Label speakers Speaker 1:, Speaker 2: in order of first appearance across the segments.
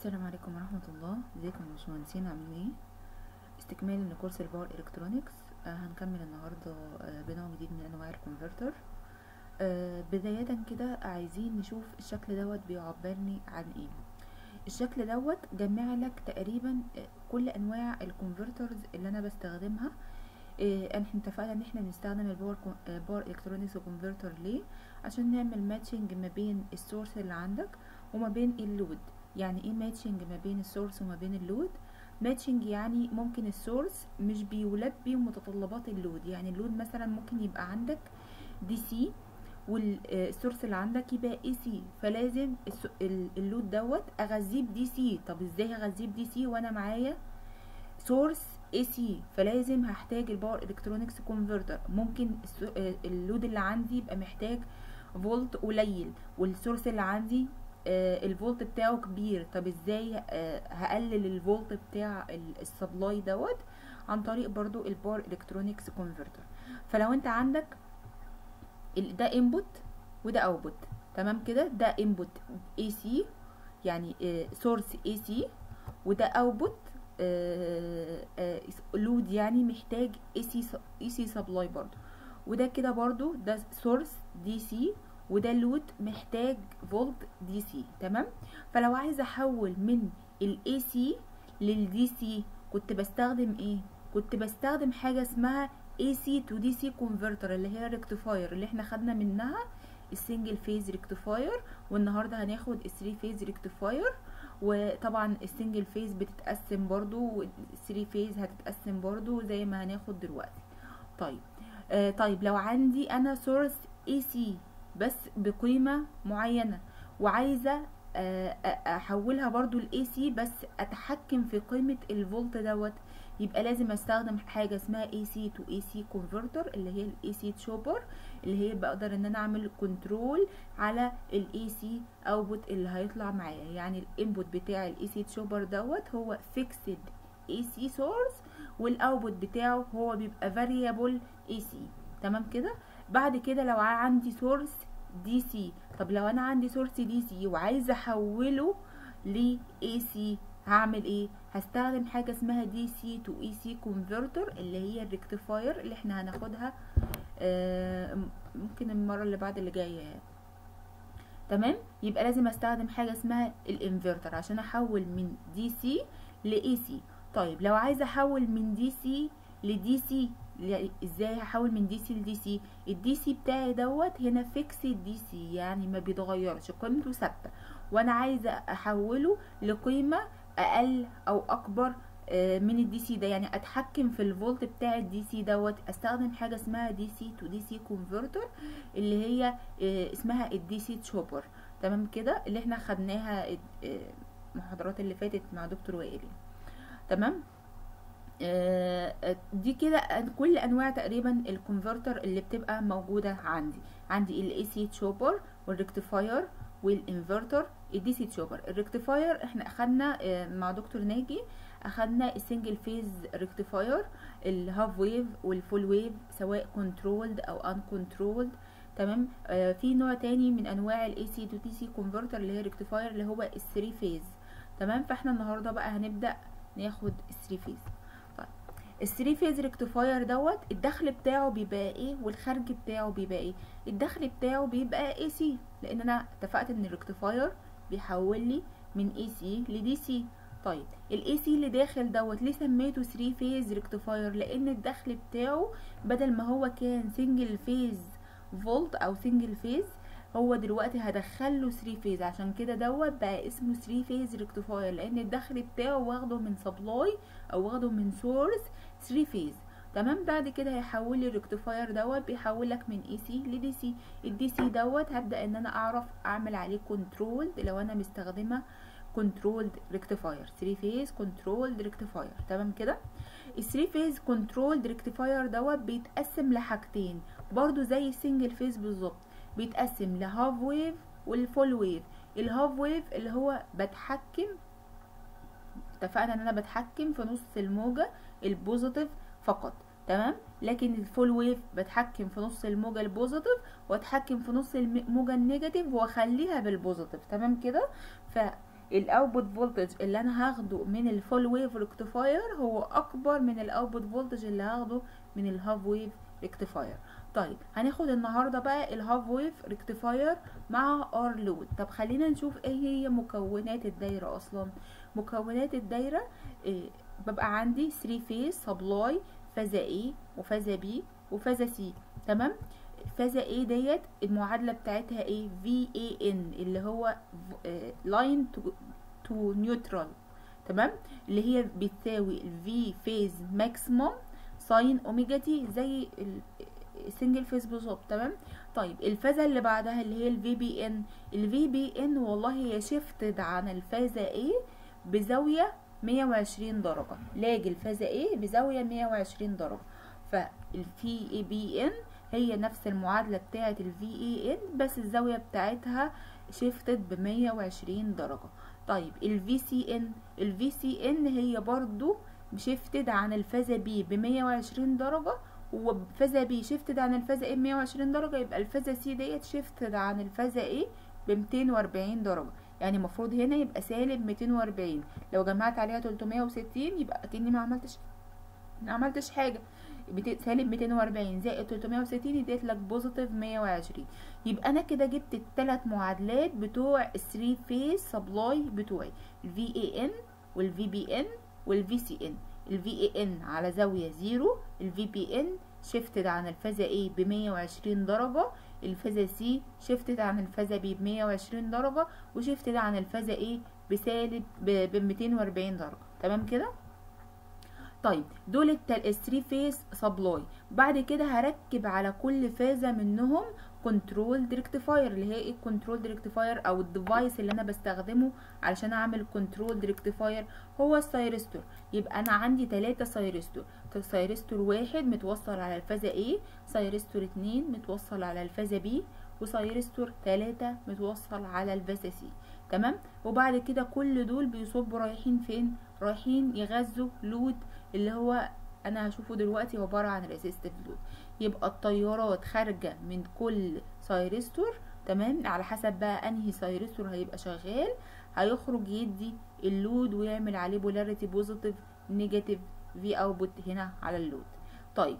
Speaker 1: السلام عليكم ورحمة الله ازيكم يا باشمهندسين عاملين ايه استكمالا لكورس الباور الكترونيكس آه هنكمل النهاردة آه بنوع جديد من انواع الكونفرتر آه بداية كده عايزين نشوف الشكل دوت بيعبرني عن ايه الشكل دوت جمع لك تقريبا آه كل انواع الكونفرترز اللي انا بستخدمها آه احنا اتفقنا ان احنا بنستخدم الباور آه باور الكترونيكس كونفرتر ليه عشان نعمل ماتشنج ما بين السورس اللي عندك وما بين اللود يعني ايه ماتشنج ما بين السورس وما بين اللود ماتشنج يعني ممكن السورس مش بيلبي متطلبات اللود يعني اللود مثلا ممكن يبقى عندك دي سي والسورس اللي عندك يبقى اي سي فلازم اللود دوت اغذيه بدي سي طب ازاي اغذيه بدي سي وانا معايا سورس اي سي فلازم هحتاج الباور الكترونكس كونفرتر ممكن اللود اللي عندي يبقى محتاج فولت قليل والسورس اللي عندي آه الفولت بتاعه كبير طب ازاي آه هقلل الفولت بتاع السبلاي دوت عن طريق برضو الباور الكترونكس كونفرتر فلو انت عندك ده انبوت وده اوتبوت تمام كده ده انبوت اي سي يعني سورس اي سي وده اوتبوت لود يعني محتاج اي سي اي سي سبلاي برضو وده كده برضو ده سورس دي سي وده لود محتاج فولت دي سي تمام فلو عايزه احول من الاي سي للدي سي كنت بستخدم ايه كنت بستخدم حاجه اسمها اي سي تو دي سي كونفرتر اللي هي ريكتيفاير اللي احنا خدنا منها السنجل فيز ريكتيفاير والنهارده هناخد الثري فيز ريكتيفاير وطبعا السنجل فيز بتتقسم برضو والثري فيز هتتقسم برضو زي ما هناخد دلوقتي طيب آه طيب لو عندي انا سورس اي سي بس بقيمة معينة وعايزة احولها برضو لاي سي بس اتحكم في قيمة الفولت دوت يبقى لازم استخدم حاجة اسمها اي سي تو اي سي كونفرتر اللي هي الاي سي تشوبر اللي هي بقدر ان انا اعمل كنترول على الاي سي اوتبوت اللي هيطلع معايا يعني الانبوت بتاع الاي سي تشوبر دوت هو فيكسد اي سي سورس والاوتبوت بتاعه هو بيبقى فاريبل اي سي تمام كده بعد كده لو عندي سورس دي سي طب لو انا عندي سورس دي سي وعايزه احوله ل اي سي هعمل ايه هستخدم حاجه اسمها دي سي تو اي سي كونفرتر اللي هي الريكتيفاير اللي احنا هناخدها آه ممكن المره اللي بعد اللي جايه تمام يبقى لازم استخدم حاجه اسمها الانفرتر عشان احول من دي سي لاي سي طيب لو عايزه احول من دي سي لدي سي ازاي هحول من دي سي لدي سي الدي سي بتاعي دوت هنا فيكس دي سي يعني ما بيتغيرش قيمته ثابته وانا عايزه احوله لقيمه اقل او اكبر من الدي سي ده يعني اتحكم في الفولت بتاع الدي سي دوت استخدم حاجه اسمها دي سي تو دي سي كونفرتر اللي هي اسمها الدي سي تشوبر تمام كده اللي احنا خدناها المحاضرات اللي فاتت مع دكتور وائل تمام دي كده كل انواع تقريبا الكونفرتر اللي بتبقى موجوده عندي عندي الاي سي تشوبر والريكتيفاير والانفرتر الدي سي تشوبر الريكتيفاير احنا اخدنا مع دكتور ناجي اخدنا السنجل فيز ريكتيفاير الهاف ويف والفول ويف سواء كنترولد او ان كنترولد تمام آه في نوع تاني من انواع الاي سي تو دي سي كونفرتر اللي هي ريكتيفاير اللي هو الثري فيز تمام فاحنا النهارده بقى هنبدا ناخد الثري فيز الثري فيز ريكتيفاير دوت الدخل بتاعه بيبقى ايه والخارج بتاعه بيبقى ايه الدخل بتاعه بيبقى اي سي لان انا اتفقت ان الريكتيفاير بيحول لي من اي سي لدي سي طيب الاي سي اللي داخل دوت ليه سميته 3 فيز ريكتيفاير لان الدخل بتاعه بدل ما هو كان سنجل فيز فولت او سنجل فيز هو دلوقتي هدخله 3 فيز عشان كده دوت بقى اسمه 3 فيز ريكتيفاير لان الدخل بتاعه واخده من سبلاي او واخده من سورس 3 فيز تمام بعد كده هيحول لي الريكتيفاير دوت بيحول لك من اي سي لدي سي الدي سي دوت هبدا ان انا اعرف اعمل عليه كنترول لو انا مستخدمه كنترولد ريكتيفاير 3 فيز كنترولد ريكتيفاير تمام كده ال 3 فيز كنترولد ريكتيفاير دوت بيتقسم لحاجتين برضو زي السنجل فيز بالظبط بيتقسم لهاف ويف والفول ويف الهاف ويف اللي هو بتحكم اتفقنا ان انا بتحكم في نص الموجة البوزيتيف فقط تمام لكن الفول ويف بتحكم في نص الموجة البوزيتيف واتحكم في نص الموجة النيجاتيف واخليها بالبوزيتيف تمام كده ف الاوتبوت فولتج اللي انا هاخده من الفول ويف ريكتيفاير هو اكبر من الاوتبوت فولتج اللي هاخده من الهاف ويف ريكتيفاير طيب هناخد النهارده بقى الهاف ويف ريكتيفاير مع ار لود طب خلينا نشوف ايه هي مكونات الدايره اصلا مكونات الدايره إيه ببقى عندي 3 فيز سبلاي فازه A وفازه B وفازه C تمام فازه A ديت المعادله بتاعتها ايه VAN اللي هو لاين تو نيوترال تمام اللي هي بتساوي الفي فيز ماكسيموم ساين اوميجا تي زي السنجل فيز بالظبط تمام طيب الفازه اللي بعدها اللي هي الفي بي ان الفي بي ان والله هي شيفتد عن الفازه A بزاويه 120 درجه لاجي الفازه A بزاويه 120 درجه فالفي اي بي ان هي نفس المعادله بتاعه الفي اي ان بس الزاويه بتاعتها شيفتد ب 120 درجه طيب الفي سي ان الفي سي ان هي برضو شيفتد عن الفازه بي ب 120 درجه وفازه بي شيفتد عن الفازه ايه ب 120 درجه يبقى الفازه سي ديت شيفتد عن الفازه ايه ب 240 درجه يعني المفروض هنا يبقى سالب 240 لو جمعت عليها 360 يبقى اكني ما عملتش ما عملتش حاجه سالب 240 زائد 360 يديت لك بوزيتيف 120 يبقى انا كده جبت الثلاث معادلات بتوع الثري فيز سبلاي بتوعي الفي اي ان والفي بي ان والفي سي ان الفي اي ان على زاويه زيرو الفي بي ان شيفتد عن الفازه A ب 120 درجه الفازه C شيفتد عن الفازه B ب 120 درجه وشيفتد عن الفازه A بسالب ب 240 درجه تمام كده طيب دول الثري فيز سبلاي بعد كده هركب على كل فازه منهم كنترول ريكتيفاير اللي هي ايه الكنترول ريكتيفاير او الديفايس اللي انا بستخدمه علشان اعمل كنترول ريكتيفاير هو السايرستور يبقى انا عندي ثلاثة سايرستور سايرستور واحد متوصل على الفازة A سايرستور اتنين متوصل على الفازة B وسايرستور تلاتة متوصل على الفازة C تمام وبعد كده كل دول بيصبوا رايحين فين رايحين يغذوا لود اللي هو انا هشوفه دلوقتي عباره عن ريزيستيف لود يبقى التيارات خارجه من كل سايرستور تمام على حسب بقى انهي سايرستور هيبقى شغال هيخرج يدي اللود ويعمل عليه بولاريتي بوزيتيف نيجاتيف في اوتبوت هنا على اللود طيب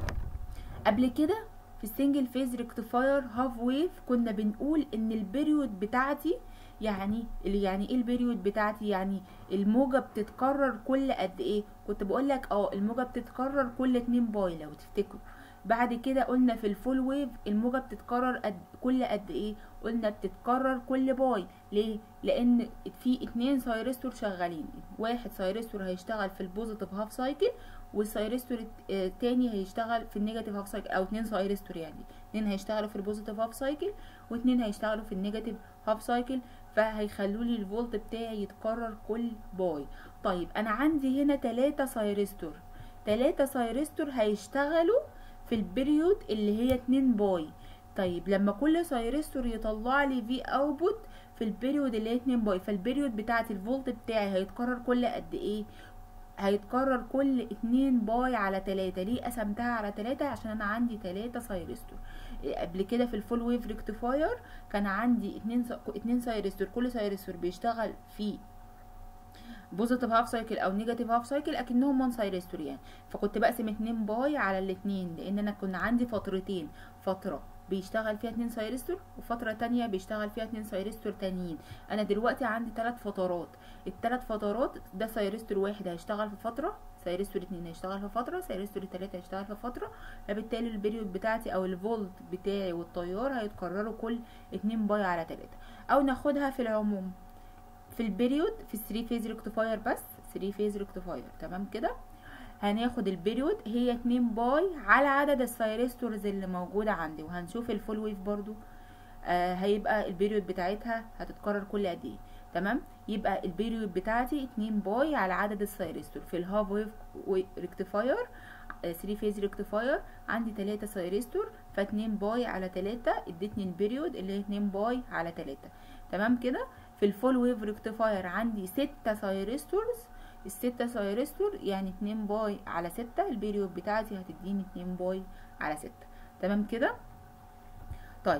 Speaker 1: قبل كده في السنجل فيز ريكتيفاير هاف ويف كنا بنقول ان البريود بتاعتي يعني اللي يعني ايه البريود بتاعتي يعني الموجة بتتكرر كل قد ايه كنت بقول لك اه الموجة بتتكرر كل 2 باي لو تفتكروا بعد كده قلنا في الفول ويف الموجة بتتكرر قد كل قد ايه قلنا بتتكرر كل باي ليه لان في اتنين سايرستور شغالين واحد سايرستور هيشتغل في البوزيتيف هاف سايكل والسايرستور التاني هيشتغل في النيجاتيف هاف سايكل او اتنين سايرستور يعني اتنين هيشتغلوا في البوزيتيف هاف سايكل واتنين هيشتغلوا في النيجاتيف هاف سايكل فهيخلوا لي الفولت بتاعي يتكرر كل باي طيب انا عندي هنا تلاتة سايرستور تلاتة سايرستور هيشتغلوا في البريود اللي هي 2 باي طيب لما كل سايرستور يطلع لي في اوتبوت في البريود اللي هي 2 باي فالبريود بتاعت الفولت بتاعي هيتكرر كل قد ايه هيتكرر كل 2 باي على 3 ليه قسمتها على 3 عشان انا عندي 3 سايرستور قبل كده في الفول ويف ريكتيفاير كان عندي 2 2 سايرستور كل سايرستور بيشتغل في بوزيتيف هاف سايكل او نيجاتيف هاف سايكل اكنهم وان سايرستور يعني فكنت بقسم 2 باي على الاثنين لان انا كنا عندي فترتين فتره بيشتغل فيها 2 سايرستور وفتره تانية بيشتغل فيها 2 سايرستور تانيين انا دلوقتي عندي ثلاث فترات الثلاث فترات ده سايرستور واحد هيشتغل في فتره سايرستور اتنين هيشتغل في فتره سايرستور تلاتة هيشتغل في فتره فبالتالي البريود بتاعتي او الفولت بتاعي والتيار هيتكرروا كل 2 باي على 3 او ناخدها في العموم في البريود في الثري فيز ريكتيفاير بس 3 فيز ريكتيفاير تمام كده هناخد البريود هي 2 باي على عدد السايرستورز اللي موجوده عندي وهنشوف الفول ويف برضو آه هيبقى البريود بتاعتها هتتكرر كل قد ايه تمام يبقى البريود بتاعتي 2 باي على عدد السايرستور في الهاف ويف ريكتيفاير 3 فيز ريكتيفاير عندي 3 سايرستور ف 2 باي على 3 ادتني البريود اللي هي 2 باي على 3 تمام كده في الفول ويف ريكتيفاير عندي 6 سايرستورز الستة سايرستور يعني 2 باي على 6 البريود بتاعتي هتديني 2 باي على 6 تمام كده طيب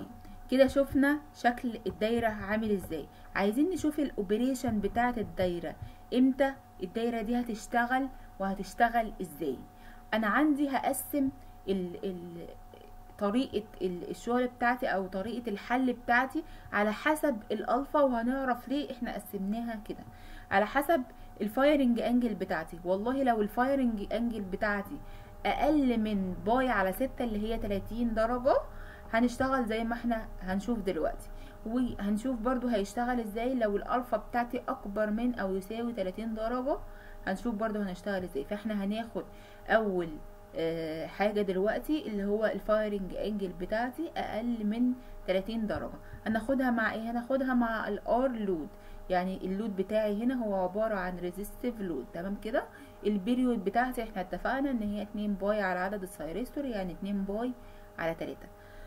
Speaker 1: كده شفنا شكل الدايرة عامل ازاي عايزين نشوف الاوبريشن بتاعة الدايرة امتى الدايرة دي هتشتغل وهتشتغل ازاي انا عندي هقسم ال ال طريقة الشغل بتاعتي او طريقة الحل بتاعتي على حسب الالفا وهنعرف ليه احنا قسمناها كده على حسب الفايرنج انجل بتاعتي والله لو الفايرنج انجل بتاعتي اقل من باي على ستة اللي هي 30 درجة هنشتغل زي ما احنا هنشوف دلوقتي وهنشوف برضو هيشتغل ازاي لو الالفا بتاعتي اكبر من او يساوي 30 درجة هنشوف برضو هنشتغل ازاي فاحنا هناخد اول اه حاجة دلوقتي اللي هو الفايرنج انجل بتاعتي اقل من 30 درجة هناخدها مع ايه هناخدها مع الار لود يعني اللود بتاعي هنا هو عبارة عن ريزيستيف لود تمام كده البيريود بتاعتي احنا اتفقنا ان هي 2 باي على عدد السايرستور يعني 2 باي على 3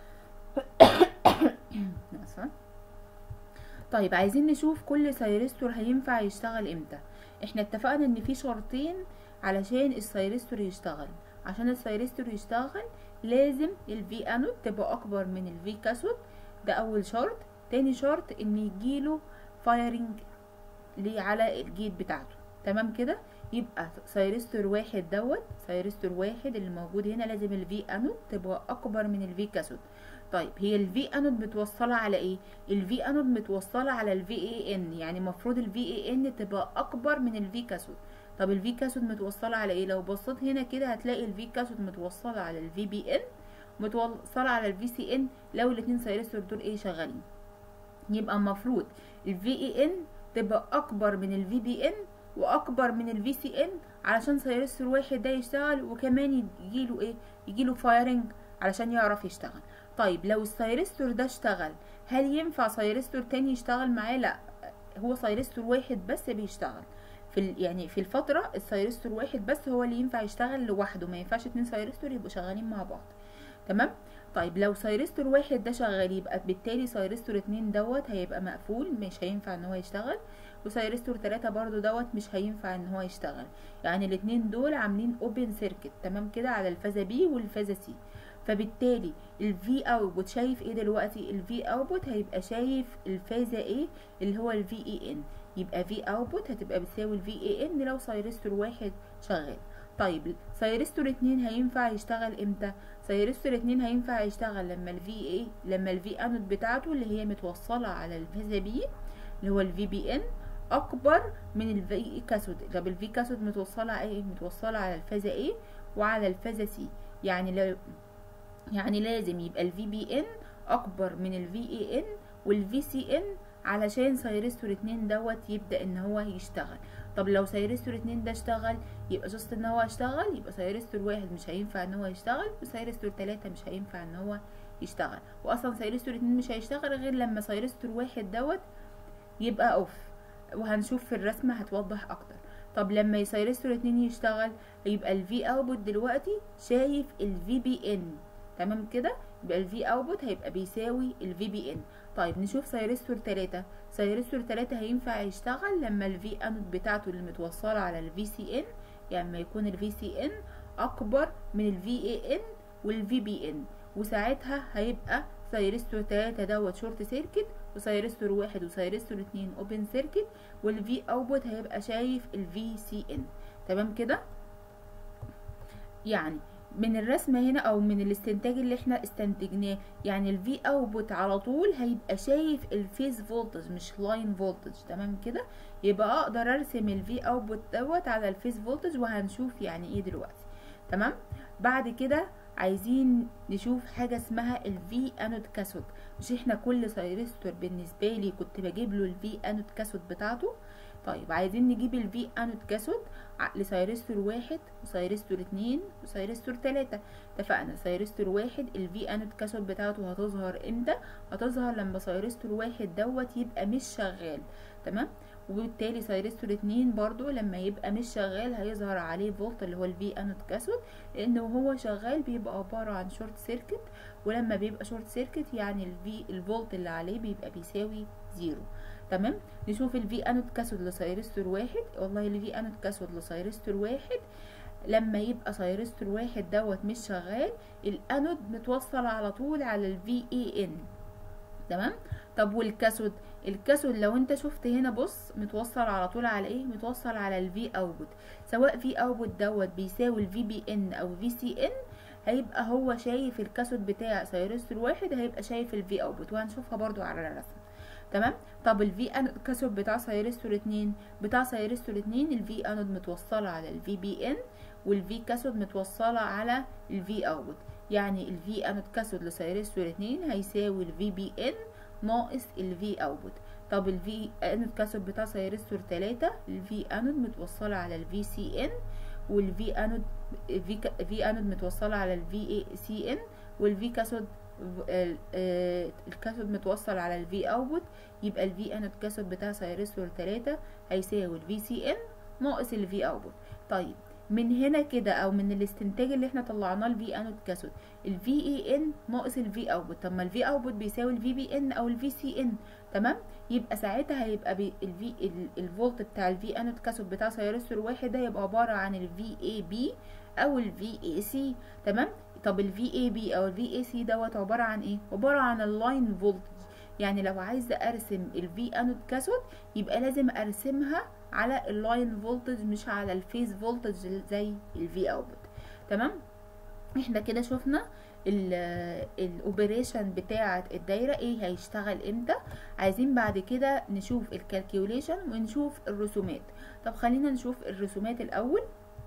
Speaker 1: طيب عايزين نشوف كل سايرستور هينفع يشتغل امتى احنا اتفقنا ان في شرطين علشان السايرستور يشتغل عشان السايرستور يشتغل لازم الفي انود تبقى اكبر من الفي كاثود ده اول شرط تاني شرط ان يجيله فايرنج ليه على الجيت بتاعته تمام كده يبقى سايرستور واحد دوت سايرستور واحد اللي موجود هنا لازم الفي انود تبقى اكبر من الفي كاثود طيب هي الفي انود متوصله على ايه الفي انود متوصله على الفي اي ان يعني المفروض الفي اي ان تبقى اكبر من الفي كاثود طب الفي كاثود متوصله على ايه لو بصيت هنا كده هتلاقي الفي كاثود متوصله على الفي بي ان متوصله على الفي سي ان لو الاتنين سايرستور دول ايه شغالين يبقى المفروض الفي اي ان تبقى اكبر من الفي بي ان واكبر من الفي سي ان علشان سايرستور واحد ده يشتغل وكمان يجيله ايه يجيله فايرنج علشان يعرف يشتغل طيب لو السايرستور ده اشتغل هل ينفع سايرستور تاني يشتغل معاه لا هو سايرستور واحد بس بيشتغل في يعني في الفترة السايرستور واحد بس هو اللي ينفع يشتغل لوحده ما ينفعش اتنين سايرستور يبقوا شغالين مع بعض تمام طيب لو سايرستور واحد ده شغال يبقى بالتالي سايرستور اتنين دوت هيبقى مقفول مش هينفع ان هو يشتغل وسايرستور تلاتة برضو دوت مش هينفع ان هو يشتغل يعني الاتنين دول عاملين اوبن سيركت تمام كده على الفازة بي والفازة سي فبالتالي الفي اوتبوت شايف ايه دلوقتي الفي اوتبوت هيبقى شايف الفازة ايه اللي هو الفي اي ان يبقى في اوتبوت هتبقى بتساوي الفي اي ان لو سايرستور واحد شغال طيب سايرستور اتنين هينفع يشتغل امتى سايرستور اتنين هينفع يشتغل لما الفي ايه لما الفي انود بتاعته اللي هي متوصلة على الفازة بي اللي هو الفي بي ان اكبر من الفي كاثود طب الفي كاثود متوصلة على ايه متوصلة على الفازة ايه وعلى الفازة سي يعني لو يعني لازم يبقى الفي بي ان اكبر من الفي اي ان والفي سي ان علشان سايرستور اتنين دوت يبدا ان هو يشتغل طب لو سايرستور اتنين ده اشتغل يبقى جاست ان هو اشتغل يبقى سايرستور واحد مش هينفع ان هو يشتغل وسايرستور تلاتة مش هينفع ان هو يشتغل واصلا سايرستور اتنين مش هيشتغل غير لما سايرستور واحد دوت يبقى اوف وهنشوف في الرسمة هتوضح اكتر طب لما سايرستور اتنين يشتغل يبقى الفي اوتبوت دلوقتي شايف الفي بي ان تمام كده يبقى الفي اوتبوت هيبقى بيساوي الفي بي ان طيب نشوف سايرستور تلاتة سايرستور تلاتة هينفع يشتغل لما الفي انود بتاعته اللي متوصلة على الفي سي ان يعني لما يكون الفي سي ان اكبر من الفي اي ان والفي بي ان وساعتها هيبقى سايرستور تلاتة دوت شورت سيركت وسايرستور واحد وسايرستور اتنين اوبن سيركت والفي اوتبوت هيبقى شايف الفي سي ان تمام كده يعني من الرسمة هنا او من الاستنتاج اللي احنا استنتجناه يعني الفي اوتبوت على طول هيبقى شايف الفيز فولتج مش لاين فولتج تمام كده يبقى اقدر ارسم الفي اوتبوت دوت على الفيز فولتج وهنشوف يعني ايه دلوقتي تمام بعد كده عايزين نشوف حاجة اسمها الفي انود كاثود مش احنا كل سايرستور بالنسبة لي كنت بجيب له الفي انود كاثود بتاعته طيب عايزين نجيب الفي انود كاثود لسايرستور واحد وسايرستور اتنين وسايرستور تلاتة اتفقنا سايرستور واحد الفي انود كاثود بتاعته هتظهر امتى هتظهر لما سايرستور واحد دوت يبقى مش شغال تمام وبالتالي سايرستور اتنين برضو لما يبقى مش شغال هيظهر عليه فولت اللي هو الفي انود كاثود لانه وهو شغال بيبقى عبارة عن شورت سيركت ولما بيبقى شورت سيركت يعني الفي الفولت اللي عليه بيبقى بيساوي زيرو تمام نشوف الفي انود كاثود لسايرستور واحد والله الفي انود كاثود لسايرستور واحد لما يبقى سايرستور واحد دوت مش شغال الانود متوصل على طول على الفي اي ان تمام طب والكاثود الكاثود لو انت شفت هنا بص متوصل على طول على ايه متوصل على الفي اوتبوت سواء في اوتبوت دوت بيساوي الفي بي ان او في سي ان هيبقى هو شايف الكاثود بتاع سيرستور واحد هيبقى شايف الفي اوتبوت وهنشوفها برضو على الرسم تمام طب الفي انود كاثود بتاع سيرستور اتنين بتاع سيرستور اتنين الفي انود متوصله على الفي بي ان والفي كاثود متوصله على الفي اوتبوت يعني الفي انود كاثود لسيرستور اتنين هيساوي الفي بي ان ناقص الفي اوتبوت طب الفي انود كاثود بتاع سيرستور تلاتة الفي انود متوصله على الفي سي ان والفي انود في في انود متوصله على الفي اي سي ان والفي كاثود الكاثود متوصل على الفي اوتبوت يبقى الفي انود كاثود بتاع سيرستور تلاتة هيساوي الفي سي ان ناقص الفي اوتبوت طيب من هنا كده او من الاستنتاج اللي احنا طلعناه الفي انود كاثود الفي اي ان ناقص الفي اوتبوت طب ما الفي اوتبوت بيساوي الفي بي ان او الفي سي ان تمام يبقى ساعتها هيبقى بي الفي الفولت بتاع الفي انود كاثود بتاع سيرستور واحد ده يبقى عباره عن الفي اي بي او الفي اي سي تمام طب الفي اي بي او الفي اي سي دوت عباره عن ايه عباره عن اللاين فولتج يعني لو عايزه ارسم الفي انود كاثود يبقى لازم ارسمها على اللاين فولتج مش على الفيز فولتج زي الفي اوتبوت تمام احنا كده شفنا الاوبريشن بتاعه الدايره ايه هيشتغل امتى عايزين بعد كده نشوف الكالكيوليشن ونشوف الرسومات طب خلينا نشوف الرسومات الاول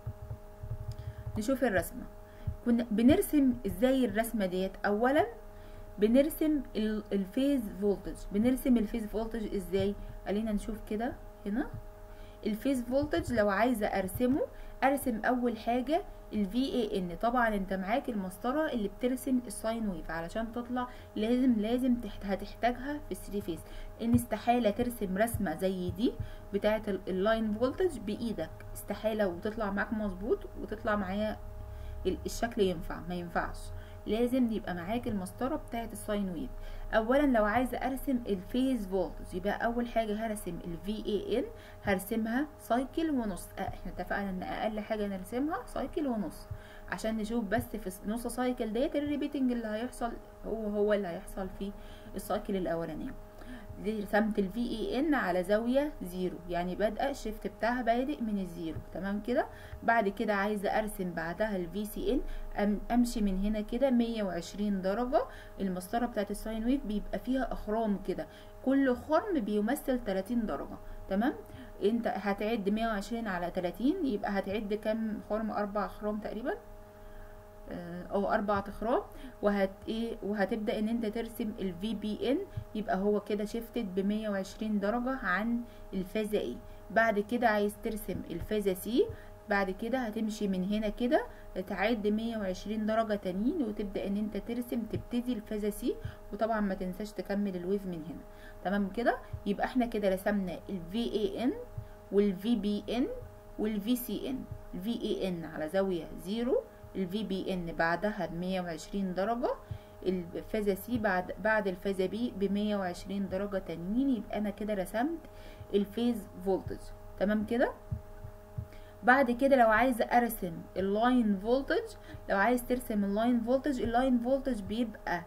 Speaker 1: نشوف الرسمه كنا بنرسم ازاي الرسمه ديت اولا بنرسم الفيز فولتج بنرسم الفيز فولتج ازاي خلينا نشوف كده هنا الفيز فولتج لو عايزه ارسمه ارسم اول حاجه الفي اي ان طبعا انت معاك المسطره اللي بترسم الساين ويف علشان تطلع لازم لازم تحت هتحتاجها في الثري فيز ان استحاله ترسم رسمه زي دي بتاعه اللاين فولتج بايدك استحاله وتطلع معاك مظبوط وتطلع معايا الشكل ينفع ما ينفعش لازم يبقى معاك المسطره بتاعه الساين ويف اولا لو عايزه ارسم الفيز فولتج يبقى اول حاجه هرسم الفي اي ان هرسمها سايكل ونص اه احنا اتفقنا ان اقل حاجه نرسمها سايكل ونص عشان نشوف بس في نص سايكل ديت الريبيتنج اللي هيحصل هو هو اللي هيحصل في السايكل الاولانيه دي رسمت الفي اي ان على زاويه زيرو يعني بادئه الشيفت بتاعها بادئ من الزيرو تمام كده بعد كده عايزه ارسم بعدها الفي سي ان امشي من هنا كده 120 درجه المسطره بتاعت الساين ويف بيبقى فيها اخرام كده كل خرم بيمثل 30 درجه تمام انت هتعد 120 على 30 يبقى هتعد كام خرم اربع خرام تقريبا او اربع اخرام وهت ايه وهتبدا ان انت ترسم الفي بي ان يبقى هو كده شيفتد ب 120 درجه عن الفازه ايه بعد كده عايز ترسم الفازه سي بعد كده هتمشي من هنا كده تعد 120 درجة تانيين وتبدأ ان انت ترسم تبتدي الفازة سي وطبعا ما تنساش تكمل الويف من هنا تمام كده يبقى احنا كده رسمنا الفي اي ان والفي بي ان والفي سي ان الفي اي ان على زاوية زيرو الفي بي ان بعدها ب 120 درجة الفازة سي بعد بعد الفازة بي ب 120 درجة تانيين يبقى انا كده رسمت الفيز فولتج تمام كده بعد كده لو عايزه ارسم اللاين فولتج لو عايز ترسم اللاين فولتج اللاين فولتج بيبقى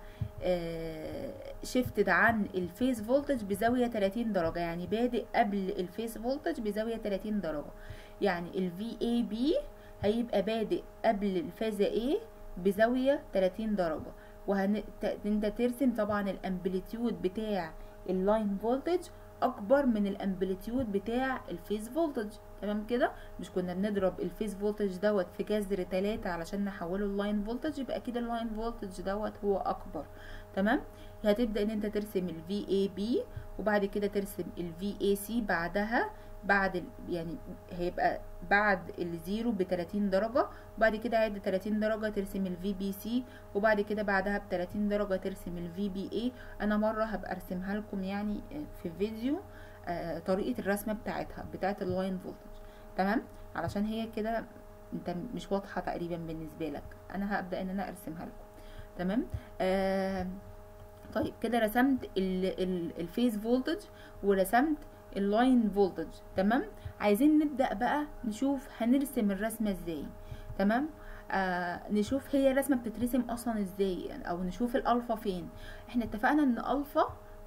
Speaker 1: شيفتد عن الفيز فولتج بزاويه 30 درجه يعني بادئ قبل الفيز فولتج بزاويه 30 درجه يعني الفي اي بي هيبقى بادئ قبل الفازه A بزاويه 30 درجه وهن انت ترسم طبعا الامبليتيود بتاع اللاين فولتج اكبر من الامبليتيود بتاع الفيز فولتج تمام كده مش كنا بنضرب الفيز فولتج دوت في جذر 3 علشان نحوله اللاين فولتج يبقى كده اللاين فولتج دوت هو اكبر تمام هتبدا ان انت ترسم الفي اي بي وبعد كده ترسم الفي اي سي بعدها بعد يعني هيبقى بعد الزيرو ب 30 درجة وبعد كده عد 30 درجة ترسم الفي بي سي وبعد كده بعدها ب 30 درجة ترسم الفي بي اي انا مرة هبقى ارسمها لكم يعني في فيديو آه طريقة الرسمة بتاعتها بتاعت اللاين فولتج تمام علشان هي كده انت مش واضحة تقريبا بالنسبة لك انا هبدأ ان انا ارسمها لكم تمام آه طيب كده رسمت الفيز فولتج ورسمت اللاين فولتج تمام عايزين نبدا بقى نشوف هنرسم الرسمه ازاي تمام آه نشوف هي الرسمه بتترسم اصلا ازاي او نشوف الالفا فين احنا اتفقنا ان الفا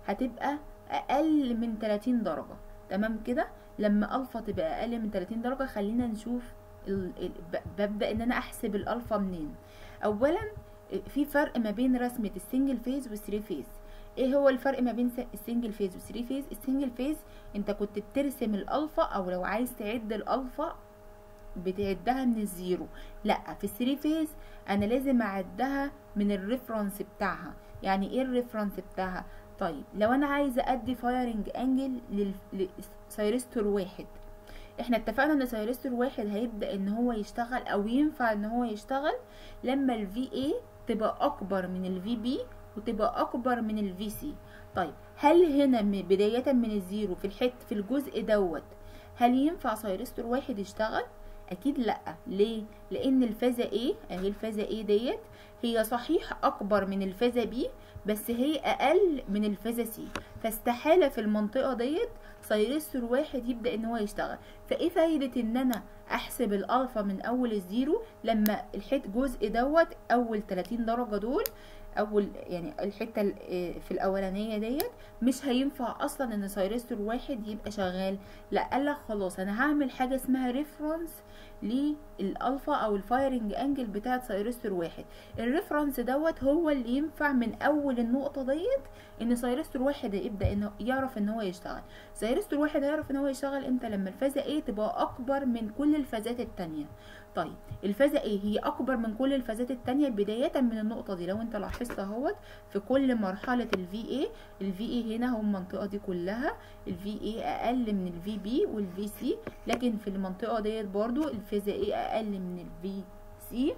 Speaker 1: هتبقى اقل من 30 درجة تمام كده لما الفا تبقى اقل من 30 درجة خلينا نشوف ال... ال... ب- ببدأ ان انا احسب الالفا منين اولا في فرق ما بين رسمة السنجل فيز والثري فيز ايه هو الفرق ما بين س- السنجل فيز والثري فيز السنجل فيز انت كنت بترسم الالفا او لو عايز تعد الالفا بتعدها من الزيرو لا في الثري فيز انا لازم اعدها من الريفرنس بتاعها يعني ايه الريفرنس بتاعها طيب لو انا عايزه ادي فايرنج انجل لسايرستور واحد احنا اتفقنا ان سايرستور واحد هيبدا ان هو يشتغل او ينفع ان هو يشتغل لما الفي اي تبقى اكبر من الفي بي وتبقى اكبر من الفي سي طيب هل هنا م- بدايه من الزيرو في الحت في الجزء دوت هل ينفع سايرستور واحد يشتغل اكيد لا ليه لان الفازه ايه اهي الفازه ايه ديت هي صحيح اكبر من الفازه بي بس هي اقل من الفازه سي فاستحاله في المنطقه ديت سايرستور واحد يبدا ان هو يشتغل فايه فايده ان انا احسب الالفا من اول الزيرو لما الحت جزء دوت اول 30 درجه دول اول يعني الحته ال- آه في الاولانيه ديت مش هينفع اصلا ان سايرستور واحد يبقى شغال لا قالك خلاص انا هعمل حاجه اسمها ريفرنس للالفا او الفايرنج انجل بتاعت سايرستور واحد الريفرنس دوت هو اللي ينفع من اول النقطه ديت ان سايرستور واحد يبدا انه يعرف ان هو يشتغل سايرستور واحد هيعرف ان هو يشتغل امتى لما الفازه ايه تبقى اكبر من كل الفازات التانية طيب الفازه ايه هي اكبر من كل الفازات التانية بدايه من النقطه دي لو انت لاحظت اهوت في كل مرحله الفي اي الفي اي هنا هو المنطقه دي كلها الفي اي اقل من الفي بي والفي سي لكن في المنطقه ديت برضو الفازه ايه اقل من الفي سي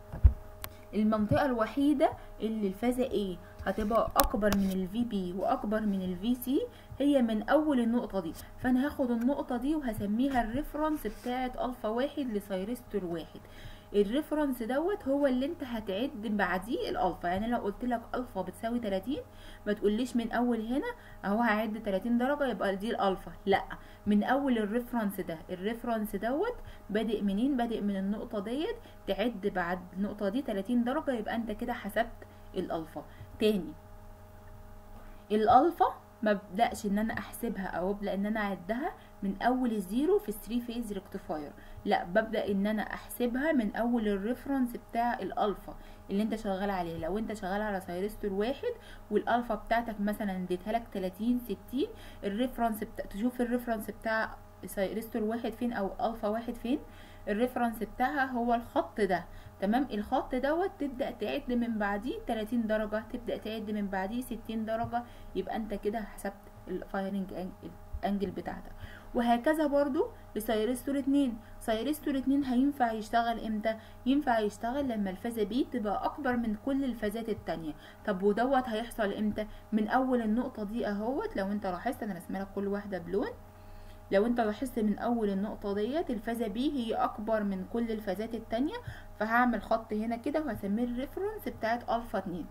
Speaker 1: المنطقة الوحيدة اللي الفازة A هتبقى أكبر من الفي بي وأكبر من الفي سي هي من أول النقطة دي فأنا هاخد النقطة دي وهسميها الريفرنس بتاعت ألفا واحد لسايرستور واحد الريفرنس دوت هو اللي انت هتعد بعديه الالفا يعني لو قلت لك الفا بتساوي 30 ما تقوليش من اول هنا اهو هعد 30 درجه يبقى دي الالفا لا من اول الريفرنس ده الريفرنس دوت بادئ منين بادئ من النقطه ديت تعد بعد النقطه دي 30 درجه يبقى انت كده حسبت الالفا تاني الالفا ما ببداش ان انا احسبها او ابدا ان انا اعدها من اول الزيرو في 3 فيز ريكتيفاير لا ببدا ان انا احسبها من اول الريفرنس بتاع الالفا اللي انت شغال عليه لو انت شغال على سايرستور واحد والالفا بتاعتك مثلا اديتها لك 30 60 الريفرنس بتا... تشوف الريفرنس بتاع سايرستور واحد فين او الفا واحد فين الريفرنس بتاعها هو الخط ده تمام الخط دوت تبدا تعد من بعديه 30 درجه تبدا تعد من بعديه 60 درجه يبقى انت كده حسبت الفايرنج انجل بتاعتك وهكذا برضو لسايرستور 2 سايرستور 2 هينفع يشتغل امتى ينفع يشتغل لما الفازه بي تبقى اكبر من كل الفازات التانية طب ودوت هيحصل امتى من اول النقطه دي اهوت لو انت لاحظت انا رسمه لك كل واحده بلون لو انت لاحظت من اول النقطه ديت الفازه بي هي اكبر من كل الفازات التانية فهعمل خط هنا كده وهسميه الريفرنس بتاعت الفا 2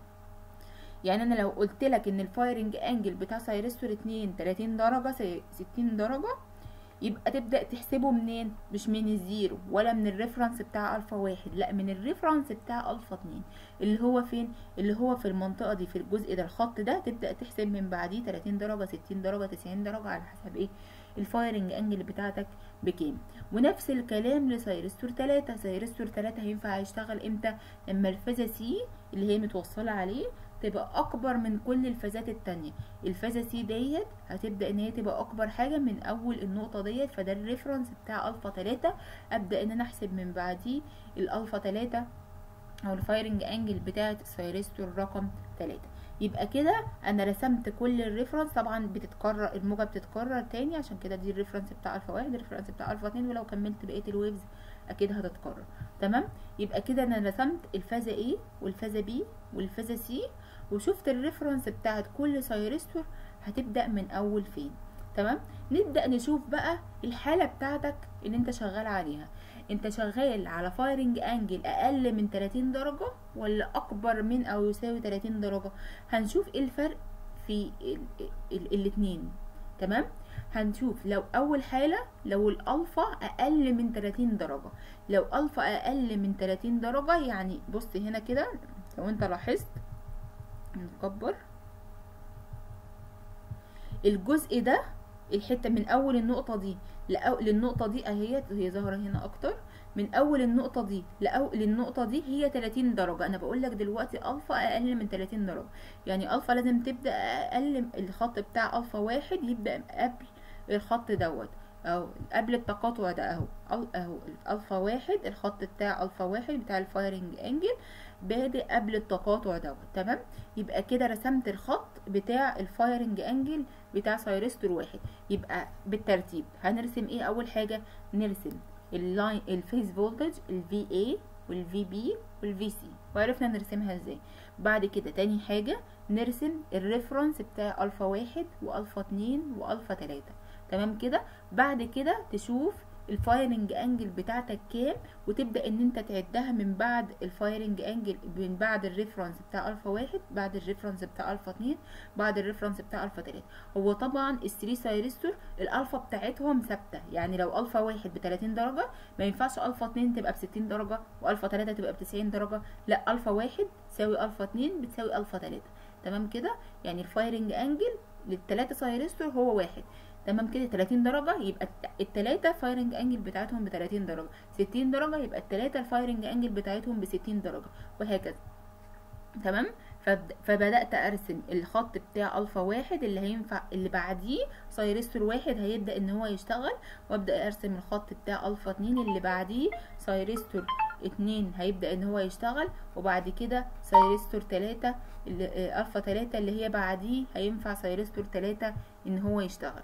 Speaker 1: يعني انا لو قلت لك ان الفايرنج انجل بتاع سايرستور 2 30 درجه 60 درجه يبقى تبدا تحسبه منين مش من الزيرو ولا من الريفرنس بتاع الفا واحد لا من الريفرنس بتاع الفا 2 اللي هو فين اللي هو في المنطقه دي في الجزء ده الخط ده تبدا تحسب من بعديه 30 درجه 60 درجه 90 درجه على حسب ايه الفايرنج انجل بتاعتك بكام ونفس الكلام لسايرستور 3 سايرستور 3 هينفع يشتغل امتى لما الفازه سي اللي هي متوصله عليه تبقى اكبر من كل الفازات التانية الفازة سي ديت هتبدأ ان هي تبقى اكبر حاجة من اول النقطة ديت فده الريفرنس بتاع الفا تلاتة ابدأ ان انا احسب من بعديه الالفا تلاتة او الفايرنج انجل بتاعت السايرستور رقم تلاتة يبقى كده انا رسمت كل الريفرنس طبعا بتتكرر الموجة بتتكرر تاني عشان كده دي الريفرنس بتاع الفا واحد الريفرنس بتاع الفا اتنين ولو كملت بقية الويفز اكيد هتتكرر تمام يبقى كده انا رسمت الفازة A والفازة B والفازة C وشفت الريفرنس بتاعت كل سايرستور هتبدأ من اول فين تمام نبدأ نشوف بقى الحالة بتاعتك اللي انت شغال عليها انت شغال على فايرنج انجل اقل من 30 درجة ولا اكبر من او يساوي 30 درجة هنشوف ايه الفرق في ال ال الاتنين تمام هنشوف لو اول حالة لو الالفا اقل من 30 درجة لو الفا اقل من 30 درجة يعني بص هنا كده لو انت لاحظت نكبر الجزء ده الحته من اول النقطه دي لأو للنقطه دي اهي هي ظاهره هنا اكتر من اول النقطه دي لأو للنقطه دي هي 30 درجه انا بقول لك دلوقتي الفا اقل من 30 درجه يعني الفا لازم تبدا اقل الخط بتاع الفا واحد يبدا قبل الخط دوت او قبل التقاطع ده اهو اهو الفا واحد الخط بتاع الفا واحد بتاع الفايرنج انجل بادئ قبل التقاطع دوت تمام يبقى كده رسمت الخط بتاع الفايرنج انجل بتاع سايرستور واحد يبقى بالترتيب هنرسم ايه اول حاجه نرسم اللاين الفيز فولتج الفي اي والفي بي والفي سي وعرفنا نرسمها ازاي بعد كده تاني حاجه نرسم الريفرنس بتاع الفا واحد والفا اتنين والفا تلاته تمام كده بعد كده تشوف الفايرنج انجل بتاعتك كام وتبدا ان انت تعدها من بعد الفايرنج انجل من بعد الريفرنس بتاع الفا واحد بعد الريفرنس بتاع الفا اتنين بعد الريفرنس بتاع الفا تلاته هو طبعا الثري سايرستور الالفا بتاعتهم ثابته يعني لو الفا واحد ب 30 درجه ما ينفعش الفا اتنين تبقى ب 60 درجه والفا تلاته تبقى ب 90 درجه لا الفا واحد تساوي الفا اتنين بتساوي الفا تلاته تمام كده يعني الفايرنج انجل للتلاته سايرستور هو واحد تمام كده 30 درجة يبقى التلاتة فايرنج انجل بتاعتهم ب 30 درجة 60 درجة يبقى التلاتة الفايرنج انجل بتاعتهم ب 60 درجة وهكذا تمام فبدأت ارسم الخط بتاع الفا واحد اللي هينفع اللي بعديه سايرستور واحد هيبدأ ان هو يشتغل وابدأ ارسم الخط بتاع الفا اتنين اللي بعديه سايرستور اتنين هيبدأ ان هو يشتغل وبعد كده سايرستور تلاتة اللي الفا تلاتة اللي هي بعديه هينفع سايرستور تلاتة ان هو يشتغل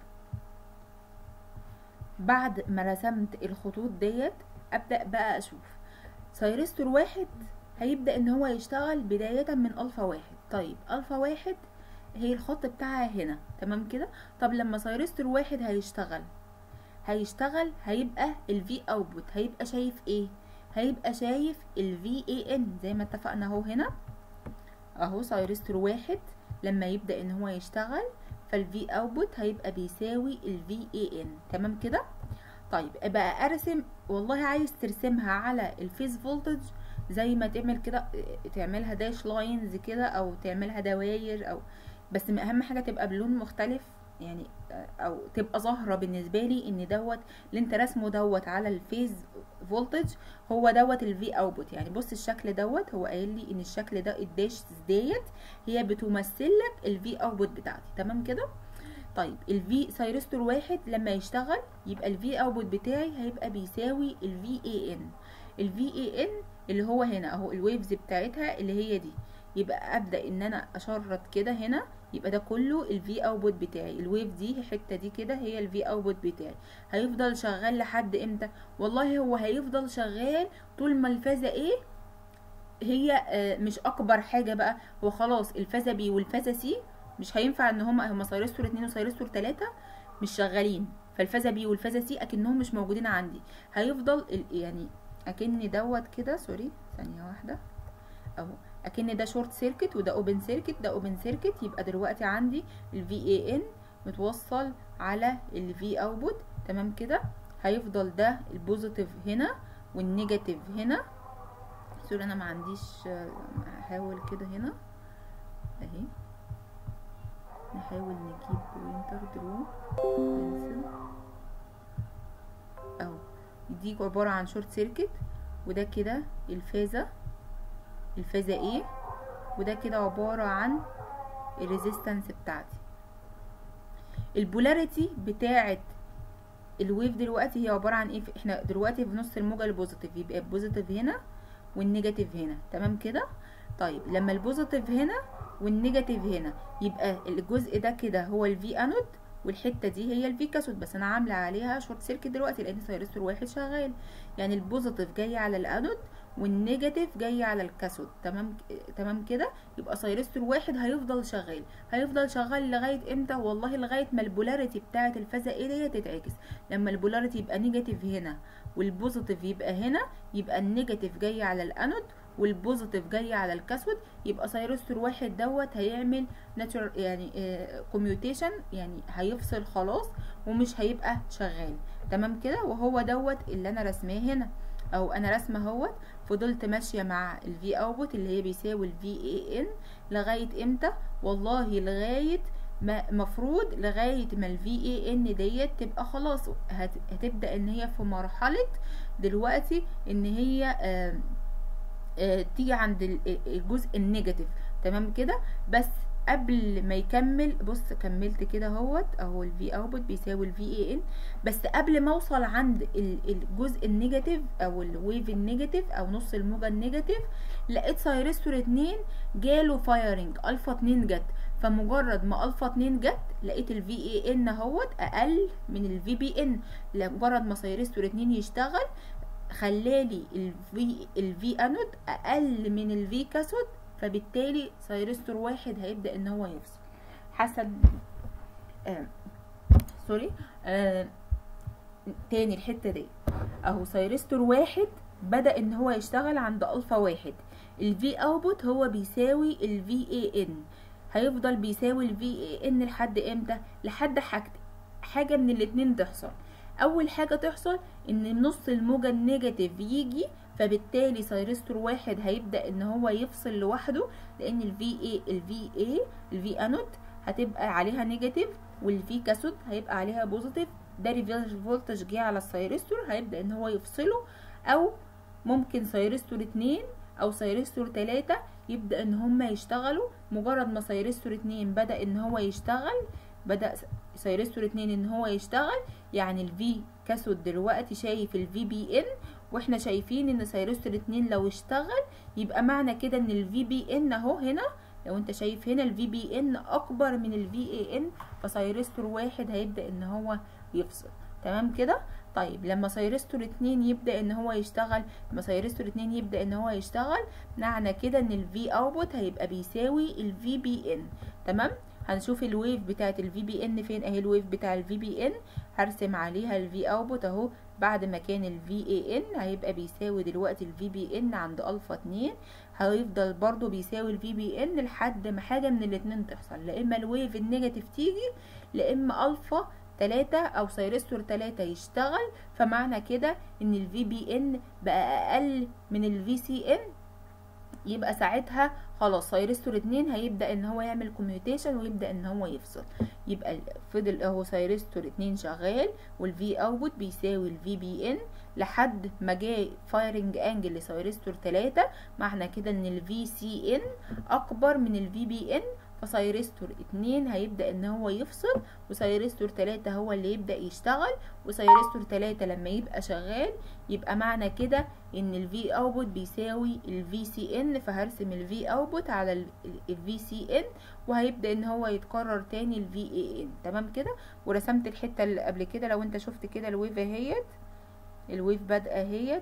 Speaker 1: بعد ما رسمت الخطوط ديت ابدا بقى اشوف سايرستور واحد هيبدا ان هو يشتغل بدايه من الفا واحد طيب الفا واحد هي الخط بتاعها هنا تمام كده طب لما سايرستور واحد هيشتغل هيشتغل هيبقى الفي اوتبوت هيبقى شايف ايه هيبقى شايف الفي اي ان زي ما اتفقنا اهو هنا اهو سايرستور واحد لما يبدا ان هو يشتغل فالفي اوتبوت هيبقى بيساوي الفي اي ان تمام كده طيب بقى ارسم والله عايز ترسمها على الفيز فولتج زي ما تعمل كده تعملها داش لاينز كده او تعملها دواير او بس اهم حاجه تبقى بلون مختلف يعني او تبقى ظاهره بالنسبه لي ان دوت اللي انت رسمه دوت على الفيز فولتج هو دوت الفي اوتبوت يعني بص الشكل دوت هو قايل لي ان الشكل ده الداش ديت هي بتمثل لك الفي اوتبوت بتاعتي تمام كده طيب الفي سايرستور واحد لما يشتغل يبقى الفي اوتبوت بتاعي هيبقى بيساوي الفي اي ان الفي اي ان اللي هو هنا اهو الويفز بتاعتها اللي هي دي يبقى ابدا ان انا اشرط كده هنا يبقى ده كله الفي اوتبوت بتاعي الويف دي الحته دي كده هي الفي اوتبوت بتاعي هيفضل شغال لحد امتى والله هو هيفضل شغال طول ما الفازه ايه هي مش اكبر حاجه بقى هو خلاص الفازه بي والفازه سي مش هينفع ان هما هما سايرستور اتنين وسايرستور تلاتة مش شغالين فالفازه بي والفازه سي اكنهم مش موجودين عندي هيفضل يعني اكن دوت كده سوري ثانيه واحده اهو اكن ده شورت سيركت وده اوبن سيركت ده اوبن سيركت يبقى دلوقتي عندي الفي اي ان متوصل على الفي اوتبوت تمام كده هيفضل ده البوزيتيف هنا والنيجاتيف هنا سوري انا ما عنديش هحاول كده هنا اهي نحاول نجيب بوينتر درو بنسل اهو دي عبارة عن شورت سيركت وده كده الفازة الفازة ايه وده كده عبارة عن الريزيستنس بتاعتي البولاريتي بتاعت الويف دلوقتي هي عبارة عن ايه احنا دلوقتي في نص الموجة البوزيتيف يبقى البوزيتيف هنا والنيجاتيف هنا تمام كده طيب لما البوزيتيف هنا والنيجاتيف هنا يبقى الجزء ده كده هو الفي انود والحته دي هي الفي كاثود بس انا عامله عليها شورت سيركت دلوقتي لان سايرستور واحد شغال يعني البوزيتيف جاي على الانود والنيجاتيف جاي على الكاثود تمام تمام كده يبقى سايرستور واحد هيفضل شغال هيفضل شغال لغايه امتى والله لغايه ما البولاريتي بتاعه الفازه ايه دي تتعكس لما البولاريتي يبقى نيجاتيف هنا والبوزيتيف يبقى هنا يبقى النيجاتيف جاي على الانود والبوزيتيف جاي على الكاثود يبقى سايرستور واحد دوت هيعمل ناتشر يعني كوميوتيشن يعني هيفصل خلاص ومش هيبقى شغال تمام كده وهو دوت اللي انا رسماه هنا او انا رسمه اهوت فضلت ماشيه مع الفي اوتبوت اللي هي بيساوي الفي اي ان لغايه امتى والله لغايه مفروض لغايه ما الفي اي ان ديت تبقى خلاص هت... هتبدا ان هي في مرحله دلوقتي ان هي آه آه تيجي عند الجزء النيجاتيف تمام كده بس قبل ما يكمل بص كملت كده اهوت اهو الفي اوتبوت بيساوي الفي اي ان بس قبل ما اوصل عند الجزء النيجاتيف او الويف النيجاتيف او نص الموجه النيجاتيف لقيت سايرستور 2 جاله فايرنج الفا 2 جت فمجرد ما الفا 2 جت لقيت الفي اي ان اهوت اقل من الفي بي ان لمجرد ما سايرستور 2 يشتغل خلالي الفي الفي انود اقل من الفي كاثود فبالتالي سايرستور واحد هيبدا ان هو يفصل حسب آه سوري آه تاني الحته دي اهو سايرستور واحد بدا ان هو يشتغل عند الفا واحد الفي اوتبوت هو بيساوي الفي اي ان هيفضل بيساوي الفي اي ان لحد امتى لحد حاجه حاجه من الاتنين تحصل اول حاجه تحصل ان نص الموجه النيجاتيف يجي فبالتالي سايرستور واحد هيبدا ان هو يفصل لوحده لان الفي اي الفي اي الفي انود هتبقى عليها نيجاتيف والفي كاثود هيبقى عليها بوزيتيف ده ريفيرس فولتج جه على السايرستور هيبدا ان هو يفصله او ممكن سايرستور اتنين او سايرستور تلاتة يبدا ان هما يشتغلوا مجرد ما سايرستور اتنين بدا ان هو يشتغل بدا سايرستور اتنين ان هو يشتغل يعني الفي كاثود دلوقتي شايف الفي بي ان واحنا شايفين ان سايرستور اتنين لو اشتغل يبقى معنى كده ان الفي بي ان اهو هنا لو انت شايف هنا الفي بي ان اكبر من الفي اي ان فسايرستور واحد هيبدا ان هو يفصل تمام كده طيب لما سايرستور اتنين يبدا ان هو يشتغل لما سايرستور اتنين يبدا ان هو يشتغل معنى كده ان الفي اوتبوت هيبقى بيساوي الفي بي ان تمام هنشوف الويف بتاعت الفي بي ان فين اهي الويف بتاع الفي بي ان هرسم عليها الفي اوتبوت اهو بعد ما كان الفي اي ان هيبقى بيساوي دلوقتي الفي بي ان عند الفا 2 هيفضل برضو بيساوي الفي بي ان لحد ما حاجه من الاتنين تحصل لا اما الويف النيجاتيف تيجي لا اما الفا 3 او سايرستور 3 يشتغل فمعنى كده ان الفي بي ان بقى اقل من الفي سي ان يبقى ساعتها خلاص سايرستور 2 هيبدا ان هو يعمل كوميوتيشن ويبدا ان هو يفصل يبقى فضل اهو سايرستور 2 شغال والفي اوتبوت بيساوي الفي بي ان لحد ما جه فايرنج انجل لسايرستور 3 معنى كده ان الفي سي ان اكبر من الفي بي ان فسايرستور 2 هيبدا ان هو يفصل وسايرستور 3 هو اللي يبدا يشتغل وسايرستور 3 لما يبقى شغال يبقى معنى كده ان الفي اوتبوت بيساوي الفي سي ان فهرسم الفي اوتبوت على الفي سي ان وهيبدا ان هو يتكرر تاني الفي اي ان تمام كده ورسمت الحته اللي قبل كده لو انت شفت كده الويف اهيت الويف بادئه اهيت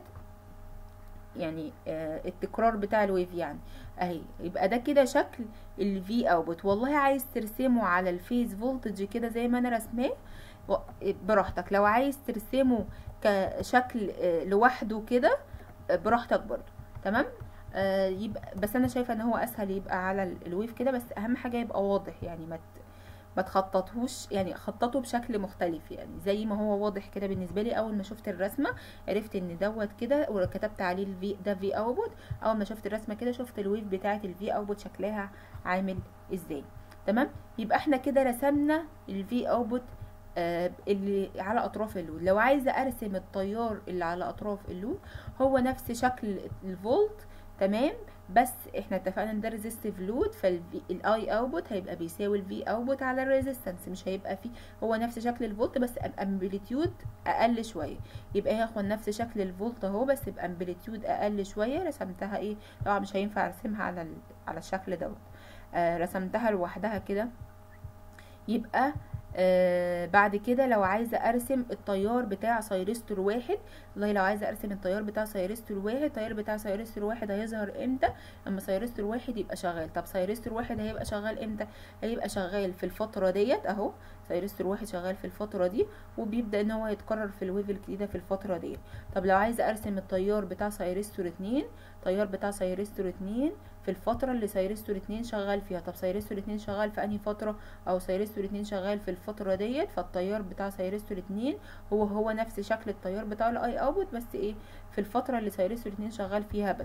Speaker 1: يعني آه التكرار بتاع الويف يعني اهي يبقى ده كده شكل الفي اوتبوت والله عايز ترسمه على الفيز فولتج كده زي ما انا رسماه براحتك لو عايز ترسمه كشكل آه لوحده كده آه براحتك برضو تمام آه يبقى بس انا شايفه ان هو اسهل يبقى على الويف كده بس اهم حاجه يبقى واضح يعني ما ما تخططهوش يعني خططه بشكل مختلف يعني زي ما هو واضح كده بالنسبه لي اول ما شفت الرسمه عرفت ان دوت كده وكتبت عليه الفي ده في اوتبوت اول ما شفت الرسمه كده شفت الويف بتاعه الفي اوتبوت شكلها عامل ازاي تمام يبقى احنا كده رسمنا الفي اوتبوت آه اللي على اطراف اللود لو عايزه ارسم التيار اللي على اطراف اللود هو نفس شكل الفولت تمام بس احنا اتفقنا ان ده ريزيستيف لود فالاي اوتبوت هيبقى بيساوي الفي اوتبوت على الريزيستنس مش هيبقى فيه هو نفس شكل الفولت بس بامبليتيود اقل شويه يبقى هاخد نفس شكل الفولت اهو بس بامبليتيود اقل شويه رسمتها ايه طبعا مش هينفع ارسمها على على الشكل دوت آه رسمتها لوحدها كده يبقى آه بعد كده لو عايزه ارسم التيار بتاع سايرستور واحد والله لو عايزه ارسم التيار بتاع سايرستور واحد التيار بتاع سايرستور واحد هيظهر امتى لما سايرستور واحد يبقى شغال طب سايرستور واحد هيبقى شغال امتى هيبقى شغال في الفتره ديت اهو سايرستور واحد شغال في الفتره دي وبيبدا ان هو يتكرر في الويف الجديده في الفتره ديت طب لو عايزه ارسم التيار بتاع سايرستور اتنين التيار بتاع سايرستور اتنين في الفترة اللي سايرستور اتنين شغال فيها طب سايرستور اتنين شغال في انهي فترة او سايرستور اتنين شغال في الفترة ديت فالتيار بتاع سايرستور اتنين هو هو نفس شكل التيار بتاع الاي اوتبوت بس ايه في الفترة اللي سايرستور اتنين شغال فيها بس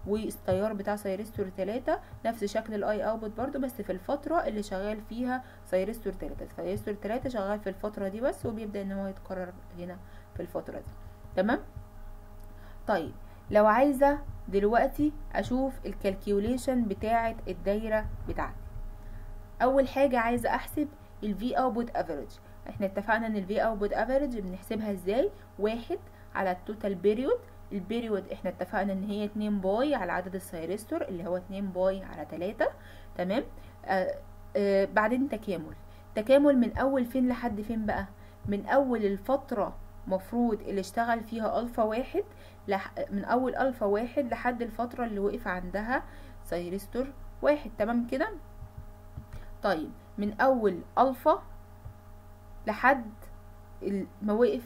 Speaker 1: والتيار بتاع سايرستور 3 نفس شكل الاي اوتبوت برضو بس في الفتره اللي شغال فيها سايرستور 3 سايرستور 3 شغال في الفتره دي بس وبيبدا ان هو يتكرر هنا في الفتره دي تمام طيب لو عايزه دلوقتي اشوف الكالكيوليشن بتاعه الدايره بتاعتي اول حاجه عايزه احسب الفي اوتبوت افريج احنا اتفقنا ان الفي اوتبوت افريج بنحسبها ازاي واحد على التوتال بيريود البيريود احنا اتفقنا ان هي 2 باي على عدد السايرستور اللي هو 2 باي على 3 تمام آه آه بعدين تكامل تكامل من اول فين لحد فين بقى من اول الفترة مفروض اللي اشتغل فيها الفا واحد لح... من اول الفا واحد لحد الفترة اللي وقف عندها سايرستور واحد تمام كده طيب من اول الفا لحد ما وقف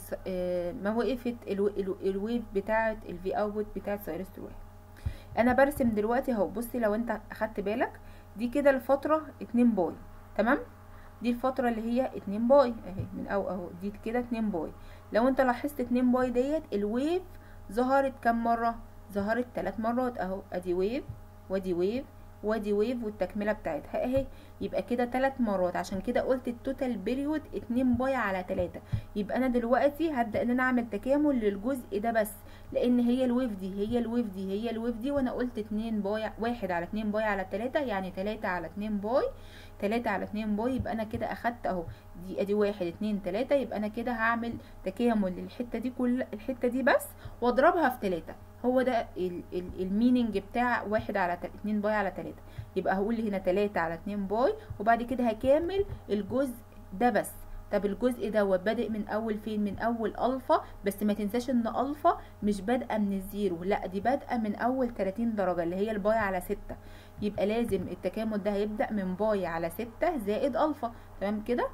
Speaker 1: ما وقفت الويف بتاعه الفي اوتبوت بتاعه سايرستور واحد انا برسم دلوقتي اهو بصي لو انت اخدت بالك دي كده الفتره 2 باي تمام دي الفتره اللي هي 2 باي اهي من او اهو دي كده 2 باي لو انت لاحظت 2 باي ديت الويف ظهرت كام مره ظهرت 3 مرات اهو ادي ويف وادي ويف وادي ويف والتكمله بتاعتها اهي يبقى كده تلات مرات عشان كده قلت التوتال بيريود اتنين باي على تلاتة يبقى انا دلوقتي هبدا ان انا اعمل تكامل للجزء ده بس لان هي الويف دي هي الويف دي هي الويف دي وانا قلت اتنين باي واحد على اتنين باي على تلاتة يعني تلاتة على اتنين باي تلاتة على اتنين باي يبقى انا كده اخدت اهو دي ادي واحد اتنين تلاتة يبقى انا كده هعمل تكامل للحته دي كل الحته دي بس واضربها في تلاتة هو ده الميننج بتاع واحد على اتنين باي على تلاتة يبقى هقول هنا تلاتة على اتنين باي وبعد كده هكمل الجزء ده بس طب الجزء دوت بادئ من اول فين من اول الفا بس ما تنساش ان الفا مش بادئه من الزيرو لا دي بادئه من اول 30 درجه اللي هي الباي على 6 يبقى لازم التكامل ده هيبدا من باي على 6 زائد الفا تمام كده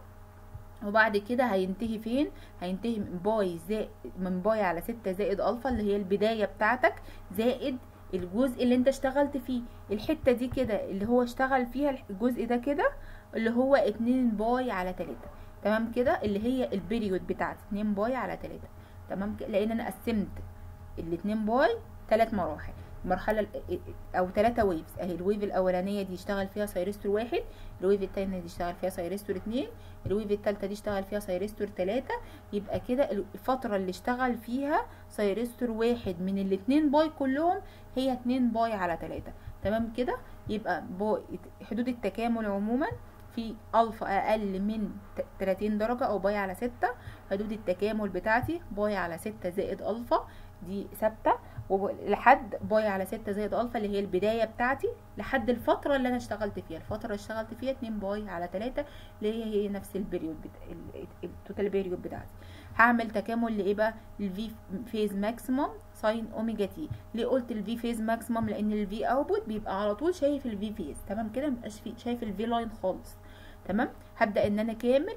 Speaker 1: وبعد كده هينتهي فين هينتهي من باي زائد من باي على 6 زائد الفا اللي هي البدايه بتاعتك زائد الجزء اللي انت اشتغلت فيه الحته دي كده اللي هو اشتغل فيها الجزء ده كده اللي هو 2 باي على 3 تمام كده اللي هي البيريود بتاعتي 2 باي على 3 تمام كده لان انا قسمت الاتنين باي ثلاث مراحل مرحلة او ثلاثة ويفز اهي الويف الاولانية دي اشتغل فيها سايرستور واحد الويف التانية دي اشتغل فيها سايرستور اتنين الويف التالتة دي اشتغل فيها سايرستور تلاتة يبقى كده الفترة اللي اشتغل فيها سايرستور واحد من الاتنين باي كلهم هي اتنين باي على تلاتة تمام كده يبقى باي حدود التكامل عموما في الفا اقل من 30 درجة او باي على 6 حدود التكامل بتاعتي باي على 6 زائد الفا دي ثابته لحد باي على 6 زائد الفا اللي هي البدايه بتاعتي لحد الفتره اللي انا اشتغلت فيها الفتره اللي اشتغلت فيها 2 باي على 3 اللي هي هي نفس البيريود بتا... التوتال بيريود بتاعتي هعمل تكامل لايه بقى الفي فيز ماكسيمم ساين اوميجا تي ليه قلت الفي فيز ماكسيمم لان الفي اوتبوت بيبقى على طول شايف الفي فيز تمام كده مبقاش في شايف الفي لاين خالص تمام هبدا ان انا كامل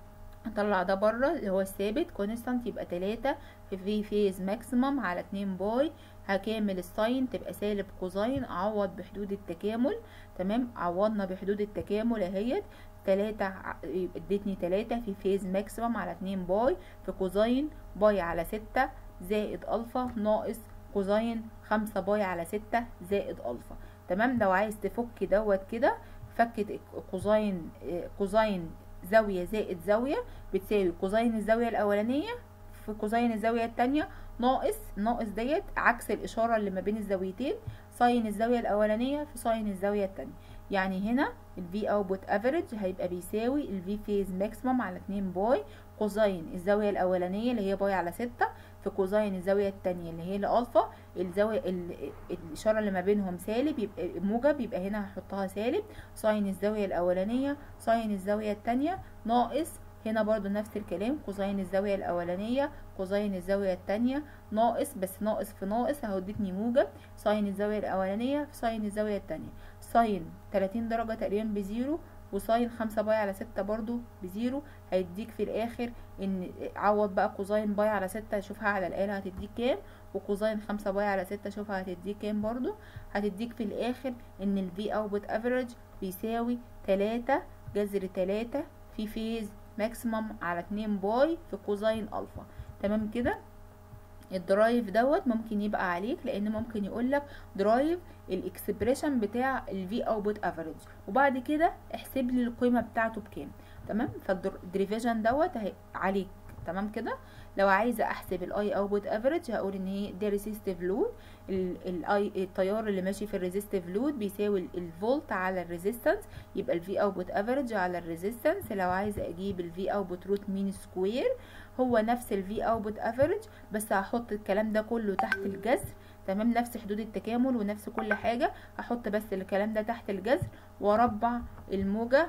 Speaker 1: اطلع ده بره اللي هو الثابت كونستانت يبقى تلاتة في في فيز ماكسيمم على اتنين باي هكامل الساين تبقى سالب كوزين اعوض بحدود التكامل تمام عوضنا بحدود التكامل اهيت تلاتة ادتني تلاتة في فيز ماكسيمم على اتنين باي في كوزين باي على ستة زائد الفا ناقص كوزين خمسة باي على ستة زائد الفا تمام لو عايز تفك دوت كده فكت كوزين كوزين زاوية زائد زاوية بتساوي كوزين الزاوية الأولانية في كوزين الزاوية التانية ناقص ناقص ديت عكس الإشارة اللي ما بين الزاويتين ساين الزاوية الأولانية في ساين الزاوية التانية يعني هنا الفي اوتبوت افريج هيبقى بيساوي الفي فيز ماكسيمم على 2 باي كوزين الزاوية الأولانية اللي هي باي على 6 في كوزين الزاوية التانية اللي هي الألفا الزاوية الإشارة اللي ما بينهم سالب يبقى موجب يبقى هنا هحطها سالب ساين الزاوية الأولانية ساين الزاوية التانية ناقص هنا برضو نفس الكلام كوزين الزاوية الأولانية كوزين الزاوية التانية ناقص بس ناقص في ناقص هودتني موجب ساين الزاوية الأولانية في ساين الزاوية التانية ساين 30 درجة تقريبا بزيرو وساين خمسة باي على ستة برضو بزيرو هيديك في الآخر إن عوض بقى كوزين باي على ستة شوفها على الآلة هتديك كام وكوزين خمسة باي على ستة شوفها هتديك كام برضو هتديك في الآخر إن الفي أوتبوت أفريج بيساوي تلاتة جذر تلاتة في فيز ماكسيمم على اتنين باي في كوزين ألفا تمام كده الدرايف دوت ممكن يبقى عليك لان ممكن يقول لك درايف الاكسبريشن بتاع الفي اوتبوت افريج وبعد كده احسب لي القيمه بتاعته بكام تمام فالدريفيجن دوت اهي عليك تمام كده لو عايزه احسب الاي اوتبوت افريج هقول ان هي دي ريزيستيف لود الاي التيار اللي ماشي في الريزيستيف لود بيساوي الفولت على الريزيستنس يبقى الفي اوتبوت افريج على الريزيستنس لو عايزه اجيب الفي اوتبوت روت مين سكوير هو نفس الفي اوتبوت افريج بس هحط الكلام ده كله تحت الجذر تمام نفس حدود التكامل ونفس كل حاجه هحط بس الكلام ده تحت الجذر واربع الموجه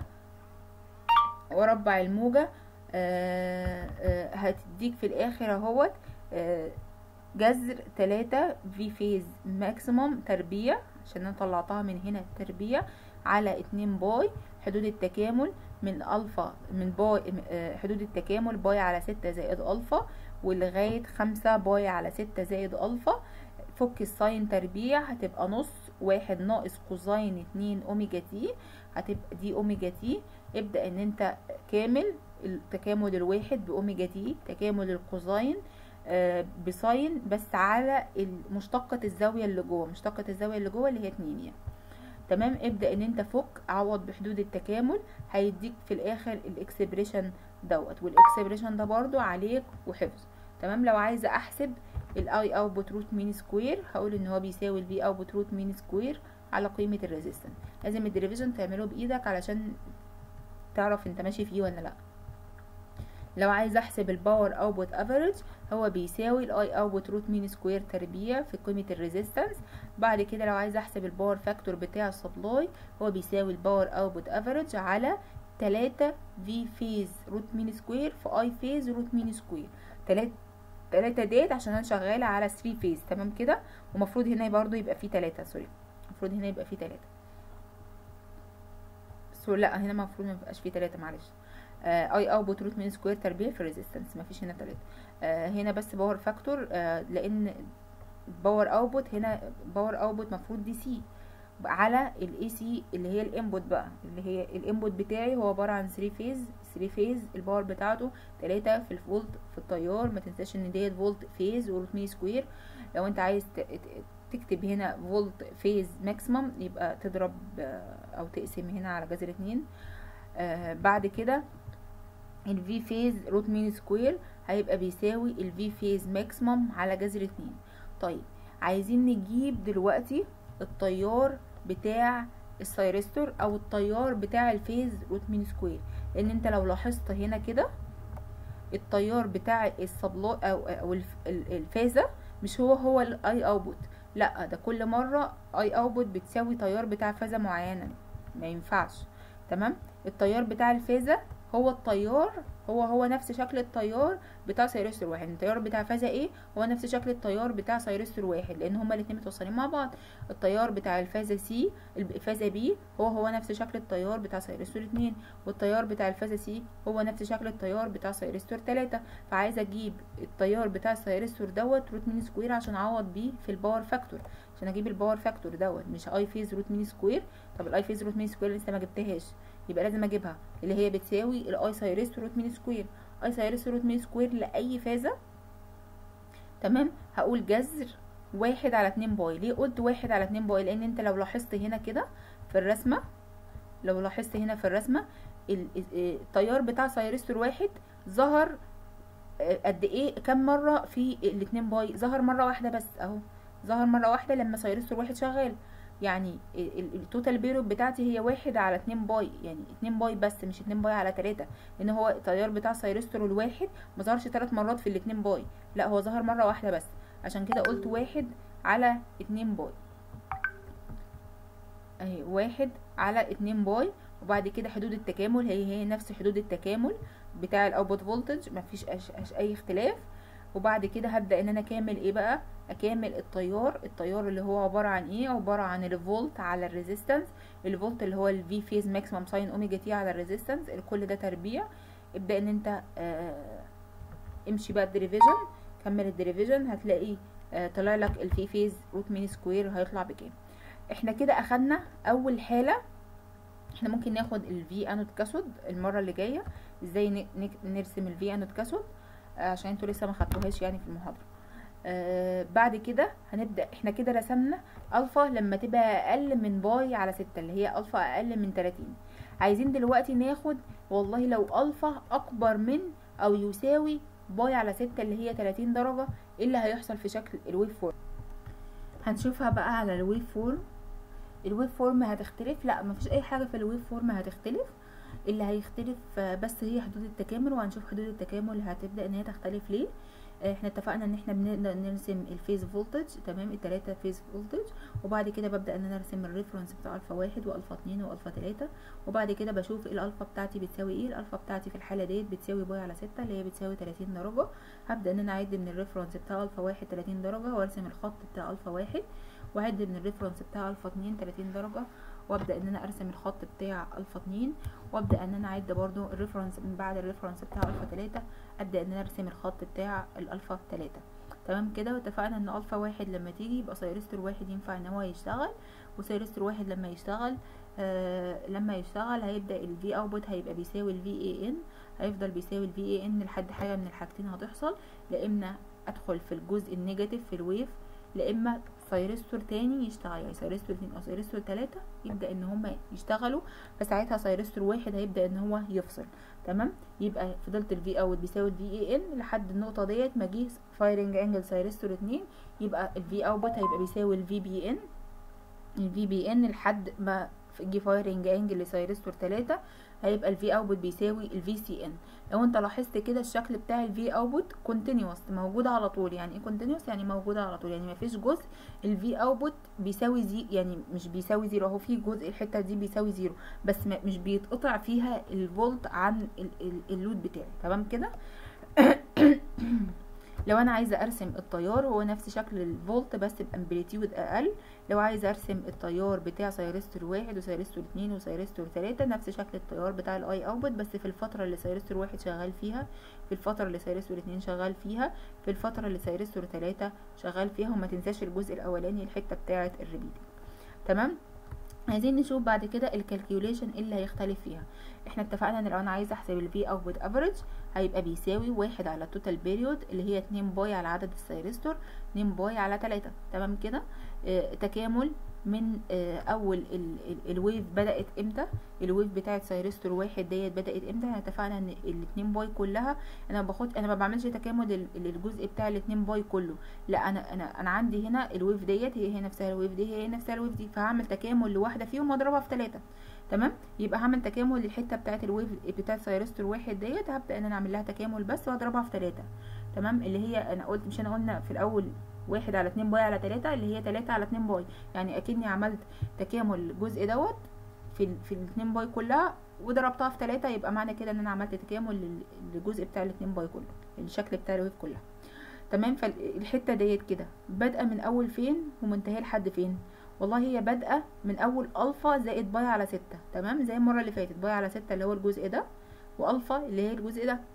Speaker 1: واربع الموجه آه آه هتديك في الاخر اهوت آه جذر تلاتة في فيز ماكسيموم تربيع عشان انا طلعتها من هنا تربيع على اتنين باي حدود التكامل من الفا من باي حدود التكامل باي على ستة زائد الفا ولغاية خمسة باي على ستة زائد الفا فك الساين تربيع هتبقى نص واحد ناقص كوزين اتنين اوميجا تي هتبقى دي اوميجا تي ابدأ ان انت كامل التكامل الواحد باوميجا تي تكامل الكوزين آه بساين بس على مشتقة الزاوية اللي جوه مشتقة الزاوية اللي جوه اللي هي اتنين يعني تمام ابدأ ان انت فك عوض بحدود التكامل هيديك في الاخر الاكسبريشن دوت والاكسبريشن ده برضو عليك وحفظ تمام لو عايزة احسب الاي اوتبوت روت مين سكوير هقول ان هو بيساوي الفي اوتبوت روت مين سكوير على قيمة الريزيستنس لازم الديريفيجن تعمله بايدك علشان تعرف انت ماشي فيه ولا لا لو عايز احسب الباور اوتبوت افريج هو بيساوي الاي اوتبوت روت مين سكوير تربيع في قيمه الريزيستنس بعد كده لو عايز احسب الباور فاكتور بتاع السبلاي هو بيساوي الباور اوتبوت افريج على 3 في فيز روت مين سكوير في اي فيز روت مين سكوير 3 3 ديت عشان انا شغاله على 3 فيز تمام كده ومفروض هنا برضو يبقى فيه 3 سوري المفروض هنا يبقى فيه 3 سوري لا هنا المفروض ما يبقاش فيه 3 معلش اي اوتبوت روت مين سكوير تربيع في ريزيستنس مفيش هنا تلاتة آه هنا بس باور فاكتور آه لان باور اوتبوت هنا باور اوتبوت مفروض دي سي على الاي سي اللي هي الانبوت بقى اللي هي الانبوت بتاعي هو عباره عن 3 فيز 3 فيز الباور بتاعته 3 في الفولت في التيار ما تنساش ان ديت فولت فيز وروت مين سكوير لو انت عايز تكتب هنا فولت فيز ماكسيمم يبقى تضرب او تقسم هنا على جذر اتنين آه بعد كده الفي فيز روت مين سكوير هيبقى بيساوي الفي فيز ماكسيمم على جذر اتنين طيب عايزين نجيب دلوقتي التيار بتاع السايرستور او التيار بتاع الفيز روت مين سكوير لان انت لو لاحظت هنا كده التيار بتاع السبلاي او او الفازه مش هو هو الاي اوتبوت لا ده كل مره اي اوتبوت بتساوي تيار بتاع فازه معينه ما ينفعش تمام التيار بتاع الفازه هو التيار هو هو نفس شكل التيار بتاع سايرستور واحد التيار بتاع فازة ايه هو نفس شكل التيار بتاع سايرستور واحد لان هما الاتنين متوصلين مع بعض التيار بتاع الفازة سي الفازة بي هو هو نفس شكل التيار بتاع سايرستور اتنين والتيار بتاع الفازة سي هو نفس شكل التيار بتاع سايرستور تلاتة فعايزة اجيب التيار بتاع السايرستور دوت روت مين سكوير عشان اعوض بيه في الباور فاكتور عشان اجيب الباور فاكتور دوت مش اي فيز روت مين سكوير طب الاي فيز روت مين سكوير لسه ما جبتهاش يبقى لازم اجيبها اللي هي بتساوي الاي سايرس روت مين سكوير اي سايرس روت مين سكوير لاي فازه تمام هقول جذر واحد على اتنين باي ليه قلت واحد على اتنين باي لان انت لو لاحظت هنا كده في الرسمه لو لاحظت هنا في الرسمه التيار بتاع سايرستور واحد ظهر قد ايه كم مره في الاتنين باي ظهر مره واحده بس اهو ظهر مره واحده لما سايرستور واحد شغال يعني التوتال بيرود بتاعتي هي واحد على اتنين باي يعني اتنين باي بس مش اتنين باي على تلاتة لان هو التيار بتاع سايرستور الواحد مظهرش تلات مرات في الاتنين باي لا هو ظهر مرة واحدة بس عشان كده قلت واحد على اتنين باي اهي واحد على اتنين باي وبعد كده حدود التكامل هي هي نفس حدود التكامل بتاع الاوتبوت فولتج مفيش أش أش اي اختلاف وبعد كده هبدا ان انا اكمل ايه بقى اكمل التيار التيار اللي هو عباره عن ايه عباره عن الفولت على الريزيستنس الفولت اللي هو الفي فيز ماكسيمم ساين اوميجا تي على الريزيستنس الكل ده تربيع ابدا ان انت آه امشي بقى الديريفيجن كمل الديريفيجن هتلاقي آه طلع لك الفي فيز روت مين سكوير هيطلع بكام احنا كده اخدنا اول حاله احنا ممكن ناخد الفي انود كاسود المره اللي جايه ازاي نرسم الفي انود كاسود عشان انتوا لسه ما خدتوهاش يعني في المحاضره آه بعد كده هنبدا احنا كده رسمنا الفا لما تبقى اقل من باي على ستة اللي هي الفا اقل من 30 عايزين دلوقتي ناخد والله لو الفا اكبر من او يساوي باي على ستة اللي هي 30 درجة ايه اللي هيحصل في شكل الويف فورم هنشوفها بقى على الويف فورم الويف فورم هتختلف لا مفيش اي حاجة في الويف فورم هتختلف اللي هيختلف بس هي حدود التكامل وهنشوف حدود التكامل هتبدأ ان هي تختلف ليه احنا اتفقنا ان احنا بنقدر نرسم الفيز فولتج تمام التلاتة فيز فولتج وبعد كده ببدا ان انا ارسم الريفرنس بتاع الفا واحد والفا اتنين والفا تلاتة وبعد كده بشوف الالفا بتاعتي بتساوي ايه الالفا بتاعتي في الحاله ديت بتساوي باي على ستة اللي هي بتساوي تلاتين درجه هبدا ان انا اعد من الريفرنس بتاع الفا واحد تلاتين درجه وارسم الخط بتاع الفا واحد واعد من الريفرنس بتاع الفا اتنين تلاتين درجه وابدا ان انا ارسم الخط بتاع الفا اتنين وابدا ان انا اعد برضو الريفرنس من بعد الريفرنس بتاع الفا تلاتة ابدا ان انا ارسم الخط بتاع الالفا تلاتة تمام كده واتفقنا ان الفا واحد لما تيجي يبقى سيرستور واحد ينفع ان هو يشتغل وسيرستور واحد لما يشتغل آه لما يشتغل هيبدا الفي اوتبوت هيبقى بيساوي الفي اي ان هيفضل بيساوي الفي اي ان لحد حاجه من الحاجتين هتحصل لا اما ادخل في الجزء النيجاتيف في الويف لا اما سيرستور تاني يشتغل يعني سيرستور اتنين او سيرستور تلاتة يبدا ان هما يشتغلوا فساعتها سيرستور واحد هيبدا ان هو يفصل تمام يبقى فضلت الفي اوت بيساوي الفي اي ان لحد النقطه ديت ما جه فايرنج انجل سيرستور اتنين يبقى الفي اوتبوت هيبقى بيساوي الفي بي ان الفي بي ان لحد ما جه فايرنج انجل لسيرستور تلاتة هيبقى الفي اوتبوت بيساوي الفي سي ان لو انت لاحظت كده الشكل بتاع الفي اوتبوت كونتينيوس موجود على طول يعني ايه كونتينيوس يعني موجوده على طول يعني مفيش جزء الفي اوتبوت بيساوي زي يعني مش بيساوي زيرو اهو في جزء الحته دي بيساوي زيرو بس مش بيتقطع فيها الفولت عن اللود بتاعي تمام كده لو انا عايزه ارسم التيار هو نفس شكل الفولت بس بامبليتيود اقل لو عايزه ارسم التيار بتاع سيرستور واحد وسيرستور اتنين وسيرستور تلاتة نفس شكل التيار بتاع الاي اوتبوت بس في الفتره اللي سيرستور واحد شغال فيها في الفتره اللي سيرستور اتنين شغال فيها في الفتره اللي سيرستور تلاتة شغال فيها وما تنساش الجزء الاولاني الحته بتاعه الريبيتنج تمام عايزين نشوف بعد كده الكالكيوليشن اللي هيختلف فيها احنا اتفقنا ان لو انا عايزه احسب الفي اوتبوت افريج هيبقى بيساوي واحد على التوتال بيريود اللي هي اتنين باي على عدد السيرستور اتنين باي على تلاتة تمام كده اه تكامل من اه اول ال ال الويف بدات امتى الويف بتاعه سيرستور واحد ديت بدات امتى احنا اتفقنا ان الاتنين باي كلها انا باخد انا ما بعملش تكامل للجزء بتاع الاتنين باي كله لا انا انا انا عندي هنا الويف ديت هي هي نفسها الويف دي هي نفسها الويف دي فهعمل تكامل لواحده فيهم واضربها في تلاتة تمام يبقى هعمل تكامل للحته بتاعه الويف بتاعه سيرستور واحد ديت هبدا ان انا اعمل لها تكامل بس واضربها في تلاتة تمام اللي هي انا قلت مش انا قلنا في الاول واحد على اتنين باي على تلاتة اللي هي تلاتة على اتنين باي يعني اكني عملت تكامل الجزء دوت في ال في الاتنين باي كلها وضربتها في تلاتة يبقى معنى كده ان انا عملت تكامل للجزء بتاع الاتنين باي كله الشكل بتاع الويف كلها تمام فالحته ديت كده بادئه من اول فين ومنتهيه لحد فين والله هي بادئه من اول الفا زائد باي على ستة تمام زي المره اللي فاتت باي على ستة اللي هو الجزء ده والفا اللي هي الجزء ده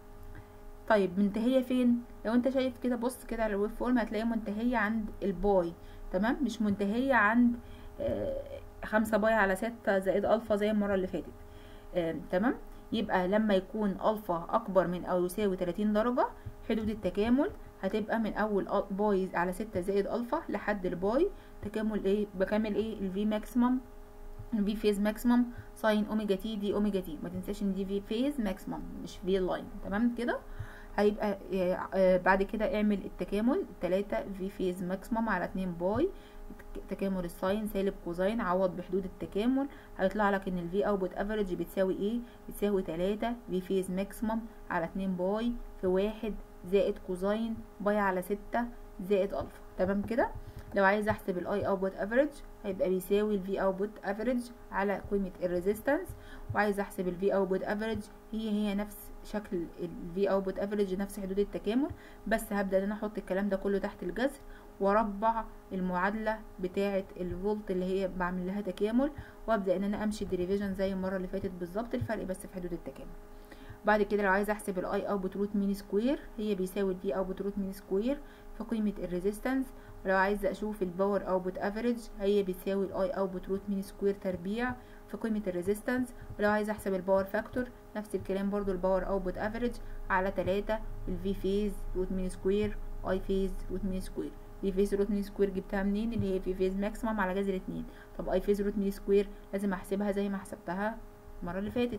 Speaker 1: طيب منتهيه فين لو انت شايف كده بص كده على الويف فورم هتلاقيها منتهيه عند الباي تمام مش منتهيه عند آه خمسة باي على ستة زائد الفا زي المره اللي فاتت آه تمام يبقى لما يكون الفا اكبر من او يساوي 30 درجه حدود التكامل هتبقى من اول باي على ستة زائد الفا لحد الباي تكامل ايه بكامل ايه الفي ماكسيمم الفي فيز ماكسيمم ساين اوميجا تي دي اوميجا تي ما تنساش ان دي في فيز ماكسيمم مش في لاين تمام كده هيبقى آه بعد كده اعمل التكامل تلاتة في فيز ماكسيمم على اتنين باي تكامل الساين سالب كوزين عوض بحدود التكامل هيطلع لك ان الفي اوتبوت افريج بتساوي ايه بتساوي تلاتة في فيز ماكسيمم على اتنين باي في واحد زائد كوزين باي على ستة زائد الفا تمام كده لو عايز احسب الاي اوتبوت افريج هيبقى بيساوي الفي اوتبوت افريج على قيمه الريزيستنس وعايز احسب الفي اوتبوت افريج هي هي نفس شكل الفي اوتبوت افريج نفس حدود التكامل بس هبدا ان انا احط الكلام ده كله تحت الجذر واربع المعادله بتاعه الفولت اللي هي بعمل لها تكامل وابدا ان انا امشي الديريفيجن زي المره اللي فاتت بالظبط الفرق بس في حدود التكامل بعد كده لو عايز احسب الاي اوتبوت روت مين سكوير هي بيساوي الفي اوتبوت روت مين سكوير في قيمه الريزيستنس ولو عايز اشوف الباور اوتبوت افريج هي بتساوي الاي اوتبوت روت مين سكوير تربيع في قيمه الريزيستنس ولو عايز احسب الباور فاكتور نفس الكلام برضو الباور اوتبوت افريج على 3 الفي فيز روت مين سكوير اي فيز روت مين سكوير في فيز روت مين سكوير جبتها منين اللي هي في فيز ماكسيمم على جذر اتنين طب اي فيز روت مين سكوير لازم احسبها زي ما حسبتها المره اللي فاتت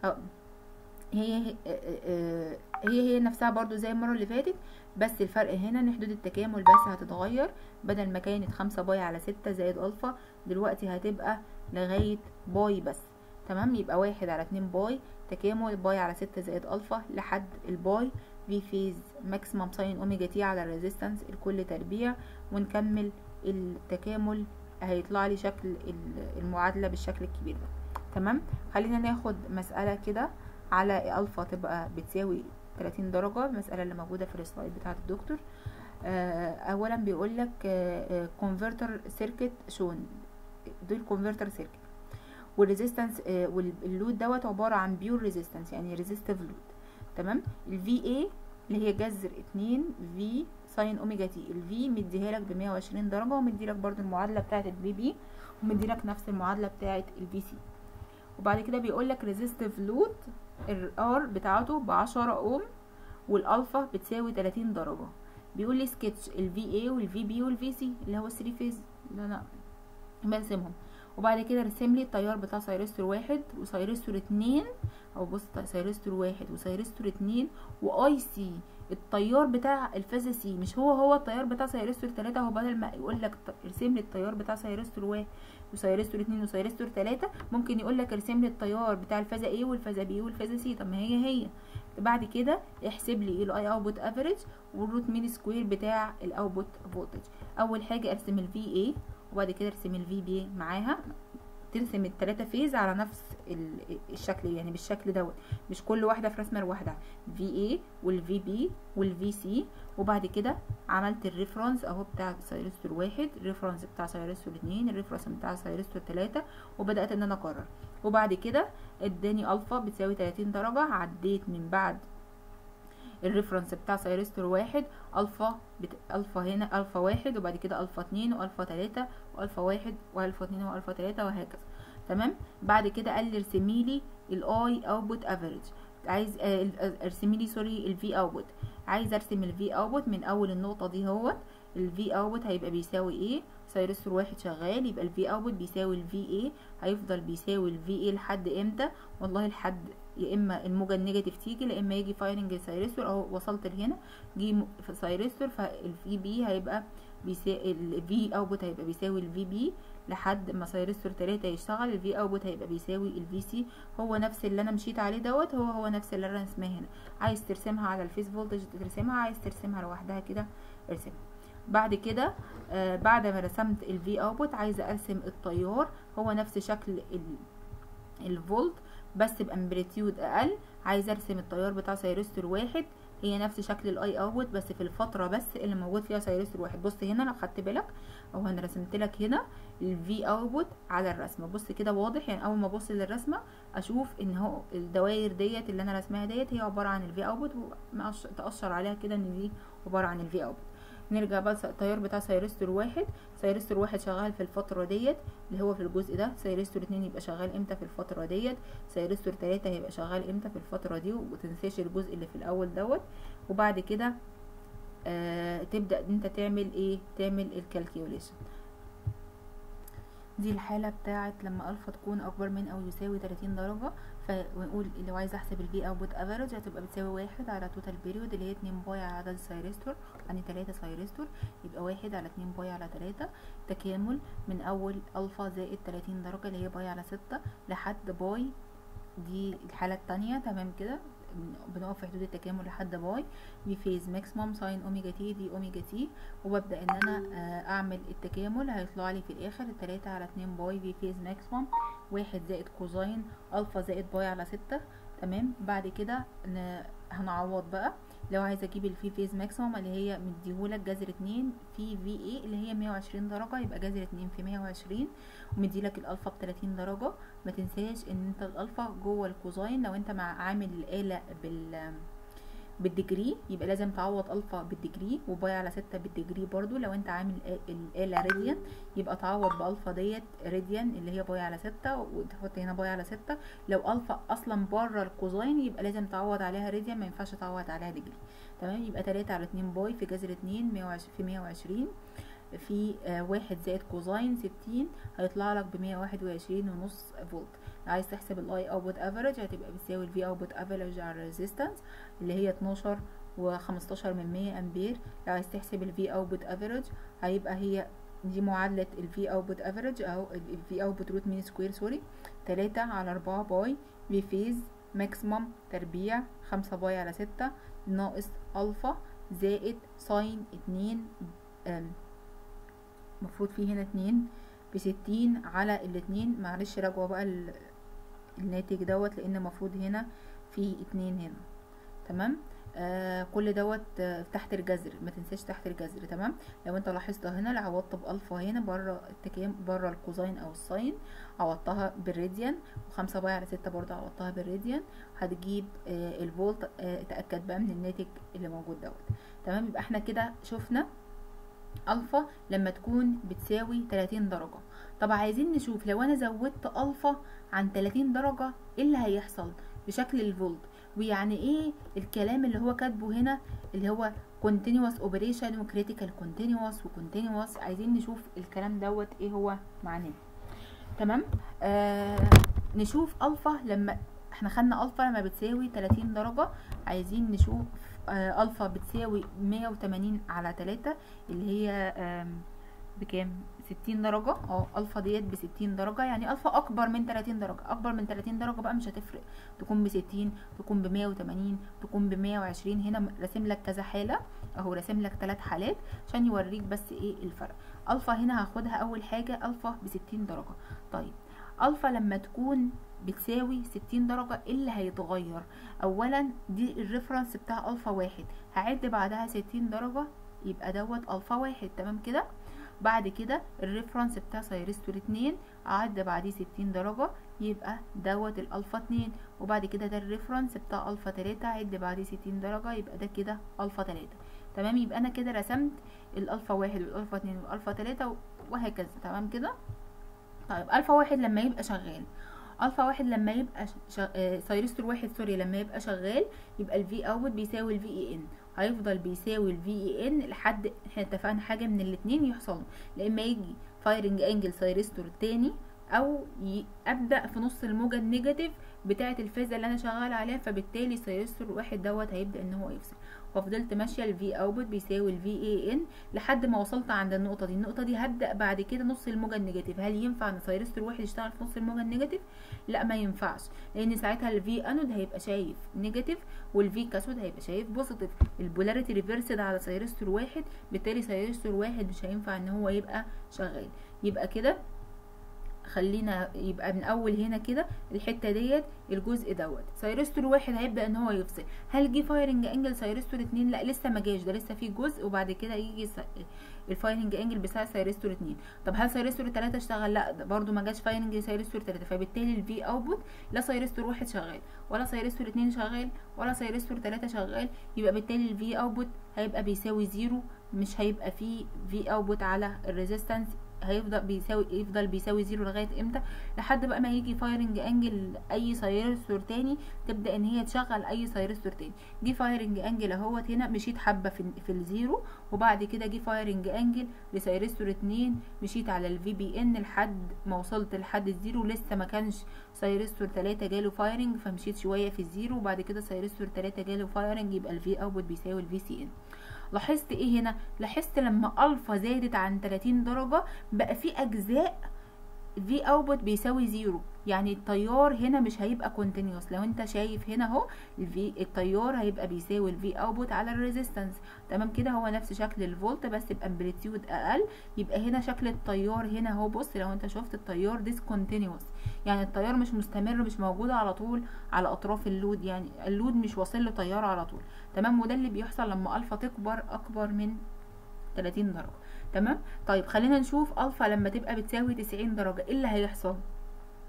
Speaker 1: هي هي هي, هي نفسها برضو زي المره اللي فاتت بس الفرق هنا ان حدود التكامل بس هتتغير بدل ما كانت خمسة باي على ستة زائد الفا دلوقتي هتبقى لغاية باي بس تمام يبقى واحد على اتنين باي تكامل باي على ستة زائد الفا لحد الباي في فيز ماكسيمم ساين اوميجا تي على الريزيستنس الكل تربيع ونكمل التكامل هيطلع لي شكل المعادلة بالشكل الكبير ده تمام خلينا ناخد مسألة كده على الفا تبقى بتساوي 30 درجة المسألة اللي موجودة في السلايد بتاعة الدكتور اولا بيقول لك كونفرتر سيركت شون دول كونفرتر سيركت والريزيستنس واللود دوت عبارة عن بيور ريزيستنس يعني ريزيستيف لود تمام الفي اي اللي هي جذر اتنين في ساين اوميجا تي الفي مديها لك ب 120 درجة ومدي لك برضو المعادلة بتاعة الفي بي ومدي لك نفس المعادلة بتاعة الفي سي وبعد كده بيقول لك ريزيستيف لود الار بتاعته ب 10 اوم والالفا بتساوي 30 درجة بيقول لي سكتش الفي اي والفي بي والفي سي اللي هو 3 فيز اللي انا برسمهم وبعد كده رسم لي التيار بتاع سايرستور واحد وسايرستور اتنين او بص سايرستور واحد وسايرستور اتنين واي سي التيار بتاع الفاز سي مش هو هو التيار بتاع سايرستور تلاتة هو بدل ما يقول لك ارسم لي التيار بتاع سايرستور واحد وسايرستور اتنين وسايرستور تلاتة ممكن يقول لك ارسم لي التيار بتاع الفازة ايه والفازة بي والفازة سي طب ما هي هي بعد كده احسب لي الاي اوتبوت افريج والروت مين سكوير بتاع الاوتبوت فولتج اول حاجه ارسم الفي اي وبعد كده ارسم الفي بي معاها ترسم التلاتة فيز على نفس الشكل يعني بالشكل دوت مش كل واحده في رسمه لوحدها في اي والفي بي والفي سي وبعد كده عملت الريفرنس اهو بتاع سايرستور واحد الريفرنس بتاع سايرستور اتنين الريفرنس بتاع سايرستور تلاتة وبدات ان انا اكرر وبعد كده اداني الفا بتساوي 30 درجه عديت من بعد الريفرنس بتاع سايرستور واحد الفا بت... الفا هنا الفا واحد وبعد كده الفا اتنين والفا تلاتة والفا واحد والفا اتنين والفا تلاتة وهكذا تمام بعد كده قال لي ارسمي لي الاي اوتبوت افريج عايز ارسمي لي سوري الفي اوتبوت عايز ارسم الفي اوتبوت من اول النقطه دي اهوت الفي اوتبوت هيبقى بيساوي ايه سايرستور واحد شغال يبقى الفي اوتبوت بيساوي الفي اي هيفضل بيساوي الفي اي لحد امتى والله لحد يا اما الموجه النيجاتيف تيجي يا اما يجي فايرنج سايرستور اهو وصلت لهنا جه في سايرستور فالفي بي هيبقى بيساوي الفي اوتبوت هيبقى بيساوي الفي بي لحد ما سايرستور تلاتة يشتغل الفي اوتبوت هيبقى بيساوي الفي سي هو نفس اللي انا مشيت عليه دوت هو هو نفس اللي انا رسماه هنا عايز ترسمها على الفيس فولتج ترسمها عايز ترسمها لوحدها كده ارسمها بعد كده آه بعد ما رسمت الفي اوتبوت عايزه ارسم التيار هو نفس شكل الفولت بس بامبليتيود اقل عايزه ارسم التيار بتاع سايرستور واحد هي نفس شكل الاي اوت بس في الفتره بس اللي موجود فيها سايرستور واحد بص هنا لو خدت بالك او انا رسمت لك هنا الفي اوتبوت على الرسمه بص كده واضح يعني اول ما ابص للرسمه اشوف ان هو الدوائر ديت اللي انا رسمها ديت هي عباره عن الفي اوتبوت تاشر عليها كده ان دي عباره عن الفي اوتبوت نرجع بقى التيار بتاع سايرستور واحد سايرستور واحد شغال في الفترة ديت اللي هو في الجزء ده سايرستور اتنين يبقى شغال امتى في الفترة ديت سايرستور تلاتة هيبقى شغال امتى في الفترة دي ومتنساش الجزء اللي في الاول دوت وبعد كده آه تبدأ انت تعمل ايه تعمل الكالكيوليشن دي الحالة بتاعت لما الفا تكون اكبر من او يساوي 30 درجة فنقول لو عايز احسب البي اوتبوت افريج هتبقى بتساوي واحد على توتال بيريود اللي هي اتنين باي على عدد السايرستور يعني تلاتة سايرستور يبقى واحد على اتنين باي على تلاتة تكامل من اول الفا زائد 30 درجة اللي هي باي على ستة لحد باي دي الحالة التانية تمام كده بنقف في حدود التكامل لحد باي في فيز ماكسيموم ساين اوميجا تي دي اوميجا تي وببدا ان انا اعمل التكامل هيطلع لي في الاخر التلاتة على اتنين باي في فيز ماكسيموم واحد زائد كوزاين الفا زائد باي على ستة تمام بعد كده هنعوض بقى لو عايزه اجيب الفي فيز ماكسيموم اللي هي مديهولك جذر اتنين في في اي اللي هي مية وعشرين درجه يبقى جذر اتنين في مية وعشرين ومديلك الالفا بتلاتين درجه ما تنساش ان انت الالفا جوه الكوزاين لو انت مع عامل الاله بال بالديجري يبقى لازم تعوض الفا بالديجري وباي على ستة بالديجري برضو لو انت عامل الآلة راديان يبقى تعوض بالفا ديت راديان اللي هي باي على ستة وتحط هنا باي على ستة لو الفا اصلا بره الكوزاين يبقى لازم تعوض عليها راديان ما ينفعش تعوض عليها ديجري تمام يبقى تلاتة على اتنين باي في جذر اتنين مية وعشرين في مية وعشرين في آه واحد زائد كوزاين ستين هيطلع لك بمية واحد وعشرين ونص فولت لو عايز تحسب الاي اوتبوت افريج هتبقى بتساوي الفي اوتبوت افريج على الريزيستنس اللي هي اتناشر وخمستاشر من مية امبير لو عايز تحسب الفي اوتبوت افريج هيبقى هي دي معادلة الفي اوتبوت افريج او الفي اوتبوت روت مين سكوير سوري تلاتة على اربعة باي في فيز ماكسيمم تربيع خمسة باي على ستة ناقص الفا زائد ساين اتنين المفروض فيه هنا اتنين بستين على الاتنين معلش راجعوا بقى الناتج دوت لان المفروض هنا في اتنين هنا تمام آه كل دوت آه تحت الجذر ما تنساش تحت الجذر تمام لو انت لاحظت هنا لو عوضت بالفا هنا بره التكام بره الكوزاين او الساين عوضتها بالراديان وخمسة باي على ستة برضه عوضتها بالراديان هتجيب آه الفولت آه تأكد بقى من الناتج اللي موجود دوت تمام يبقى احنا كده شفنا الفا لما تكون بتساوي 30 درجة طب عايزين نشوف لو انا زودت الفا عن 30 درجة ايه اللي هيحصل بشكل الفولت ويعني ايه الكلام اللي هو كاتبه هنا اللي هو continuous operation و critical continuous و continuous عايزين نشوف الكلام دوت ايه هو معناه تمام آه نشوف الفا لما احنا خدنا الفا لما بتساوي 30 درجة عايزين نشوف آه الفا بتساوي 180 على 3 اللي هي آه بكام 60 درجة اه الفا ديت ب 60 درجة يعني الفا اكبر من 30 درجة اكبر من 30 درجة بقى مش هتفرق تكون ب 60 تكون ب 180 تكون ب 120 هنا راسم لك كذا حالة اهو راسم لك ثلاث حالات عشان يوريك بس ايه الفرق الفا هنا هاخدها اول حاجة الفا ب 60 درجة طيب الفا لما تكون بتساوي 60 درجة ايه اللي هيتغير اولا دي الريفرنس بتاع الفا واحد هعد بعدها 60 درجة يبقى دوت الفا واحد تمام كده بعد كده الريفرنس بتاع سايرستور اتنين اعد بعديه ستين درجة يبقى دوت الالفا اتنين وبعد كده ده الريفرنس بتاع الفا تلاتة اعد بعديه ستين درجة يبقى ده كده الفا تلاتة تمام يبقى انا كده رسمت الالفا واحد والالفا اتنين والالفا تلاتة وهكذا تمام كده طيب الفا واحد لما يبقى شغال الفا واحد لما يبقى شغ... آه سايرستور واحد سوري لما يبقى شغال يبقى الفي اوت بيساوي الفي اي ان هيفضل بيساوي الفي اي ان لحد احنا اتفقنا حاجه من الاتنين يحصلوا لما يجي فايرنج انجل سايرستور تاني او ي... ابدا في نص الموجه النيجاتيف بتاعه الفازه اللي انا شغال عليها فبالتالي سايرستور واحد دوت هيبدا ان هو يفصل وفضلت ماشيه الفي اوتبوت بيساوي الفي اي ان لحد ما وصلت عند النقطه دي النقطه دي هبدا بعد كده نص الموجه النيجاتيف هل ينفع ان سايرستور واحد يشتغل في نص الموجه النيجاتيف لا ما ينفعش لان ساعتها الفي انود هيبقى شايف نيجاتيف والفي كاثود هيبقى شايف بوزيتيف البولاريتي ريفرسد على سايرستور واحد بالتالي سايرستور واحد مش هينفع ان هو يبقى شغال يبقى كده خلينا يبقى من اول هنا كده الحته ديت الجزء دوت سايرستور واحد هيبدا ان هو يفصل هل جه فايرنج انجل سايرستور اتنين لا لسه ما جاش ده لسه في جزء وبعد كده يجي الفايرنج انجل بتاع سايرستور اتنين طب هل سايرستور تلاتة اشتغل لا ده برده ما جاش فايرنج سايرستور تلاتة فبالتالي الفي اوتبوت لا سايرستور واحد شغال ولا سايرستور اتنين شغال ولا سايرستور تلاتة شغال يبقى بالتالي الفي اوتبوت هيبقى بيساوي زيرو مش هيبقى فيه في اوتبوت على الريزيستنس هيفضل بيساوي يفضل بيساوي زيرو لغايه امتى لحد بقى ما يجي فايرنج انجل اي سايرستور تاني تبدا ان هي تشغل اي سايرستور تاني جه فايرنج انجل اهوت هنا مشيت حبه في, في الزيرو وبعد كده جه فايرنج انجل لسايرستور اتنين مشيت على الفي بي ان لحد ما وصلت لحد الزيرو لسه ما كانش سايرستور تلاتة جاله فايرنج فمشيت شويه في الزيرو وبعد كده سايرستور تلاتة جاله فايرنج يبقى الفي اوتبوت بيساوي الفي سي ان لاحظت ايه هنا لاحظت لما الفا زادت عن 30 درجة بقى في اجزاء في اوتبوت بيساوي زيرو يعني التيار هنا مش هيبقى كونتينيوس لو انت شايف هنا اهو الفي التيار هيبقى بيساوي الفي اوتبوت على الريزيستنس تمام كده هو نفس شكل الفولت بس بامبليتيود اقل يبقى هنا شكل التيار هنا اهو بص لو انت شفت التيار ديسكونتينيوس يعني التيار مش مستمر مش موجود على طول على اطراف اللود يعني اللود مش واصل له تيار على طول تمام وده اللي بيحصل لما الفا تكبر اكبر من 30 درجه تمام طيب خلينا نشوف الفا لما تبقى بتساوي 90 درجه ايه اللي هيحصل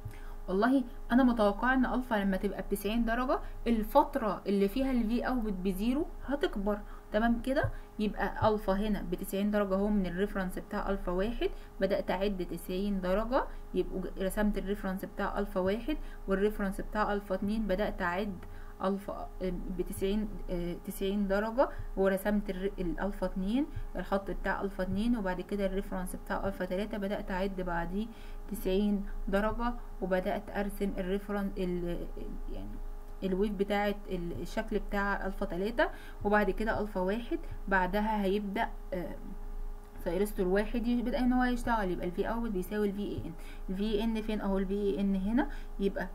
Speaker 1: والله انا متوقعه ان الفا لما تبقى ب 90 درجه الفتره اللي فيها الفي اوت بزيرو هتكبر تمام كده يبقى الفا هنا ب 90 درجه اهو من الريفرنس بتاع الفا واحد بدات اعد 90 درجه يبقوا رسمت الريفرنس بتاع الفا واحد والريفرنس بتاع الفا اتنين بدات اعد الفا ب 90 90 درجه ورسمت الالفا 2 الخط بتاع الفا 2 وبعد كده الريفرنس بتاع الفا 3 بدات اعد بعديه 90 درجه وبدات ارسم الريفرنس يعني الويف بتاعت الشكل بتاع الفا 3 وبعد كده الفا واحد بعدها هيبدا سايرستور واحد يبدا ان هو يشتغل يبقى الفي اوت بيساوي الفي اي ان الفي ان فين اهو الفي اي ان هنا يبقى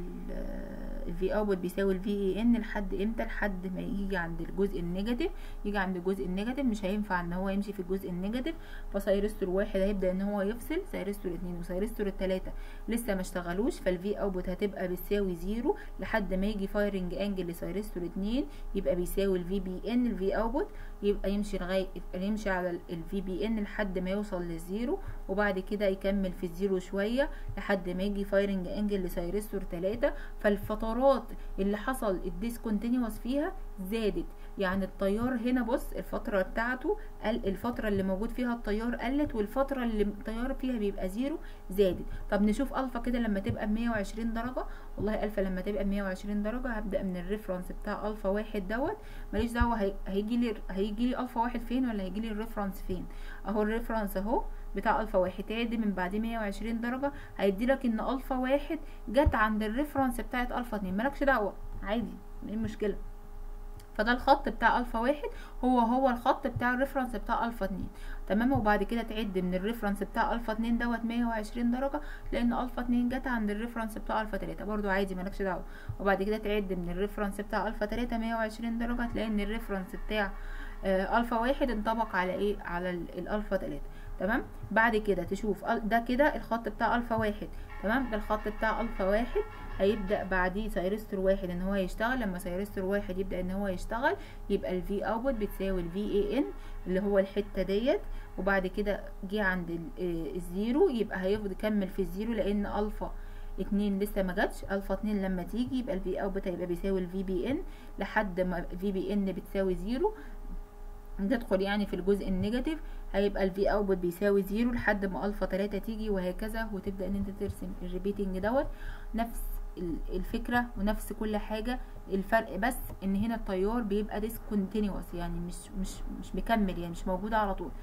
Speaker 1: الفي اوت بيساوي الفي اي ان لحد امتى لحد ما يجي عند الجزء النيجاتيف يجي عند الجزء النيجاتيف مش هينفع ان هو يمشي في الجزء النيجاتيف فسايرستور واحد هيبدا ان هو يفصل سايرستور اتنين وسايرستور التلاته لسه ما اشتغلوش فالفي اوت هتبقى بتساوي زيرو لحد ما يجي فايرنج انجل لسايرستور اتنين يبقى بيساوي الفي بي ان الفي اوت يبقى يمشي لغايه يمشي على الفي بي ان لحد ما يوصل للزيرو وبعد كده يكمل في الزيرو شويه لحد ما يجي فايرنج انجل لسايرستور 3 فالفترات اللي حصل الديسكونتينيوس فيها زادت يعني التيار هنا بص الفترة بتاعته قل الفترة اللي موجود فيها التيار قلت والفترة اللي التيار فيها بيبقى زيرو زادت طب نشوف الفا كده لما تبقى ب 120 درجة والله الفا لما تبقى ب 120 درجة هبدأ من الريفرنس بتاع الفا واحد دوت ماليش دعوة هيجي لي هيجي لي الفا واحد فين ولا هيجي لي الريفرنس فين اهو الريفرنس اهو بتاع الفا واحد تعد من بعد 120 درجة هيدي لك ان الفا واحد جت عند الريفرنس بتاعت الفا اتنين مالكش دعوة عادي ايه المشكلة فده الخط بتاع الفا واحد هو هو الخط بتاع الريفرنس بتاع الفا اتنين تمام وبعد كده تعد من الريفرنس بتاع الفا اتنين دوت 120 درجة لان الفا اتنين جت عند الريفرنس بتاع الفا تلاتة برضو عادي مالكش دعوة وبعد كده تعد من الريفرنس بتاع الفا تلاتة 120 درجة تلاقي ان الريفرنس بتاع آه الفا واحد انطبق على ايه على الالفا تلاتة تمام بعد كده تشوف ده كده الخط بتاع الفا واحد تمام ده الخط بتاع الفا واحد هيبدا بعديه سايرستور واحد ان هو يشتغل لما سايرستور واحد يبدا ان هو يشتغل يبقى الفي اوتبوت بتساوي الفي اي ان اللي هو الحته ديت وبعد كده جه عند الزيرو يبقى هيفضل يكمل في الزيرو لان الفا اتنين لسه ما جاتش الفا اتنين لما تيجي يبقى الفي اوتبوت هيبقى بيساوي الفي بي ان لحد ما في بي ان بتساوي زيرو تدخل يعني في الجزء النيجاتيف هيبقى الفي اوتبوت بيساوي زيرو لحد ما الفا تلاتة تيجي وهكذا وتبدا ان انت ترسم الريبيتنج دوت نفس الفكره ونفس كل حاجه الفرق بس ان هنا التيار بيبقى ديسكونتينيوس يعني مش مش مش مكمل يعني مش موجود على طول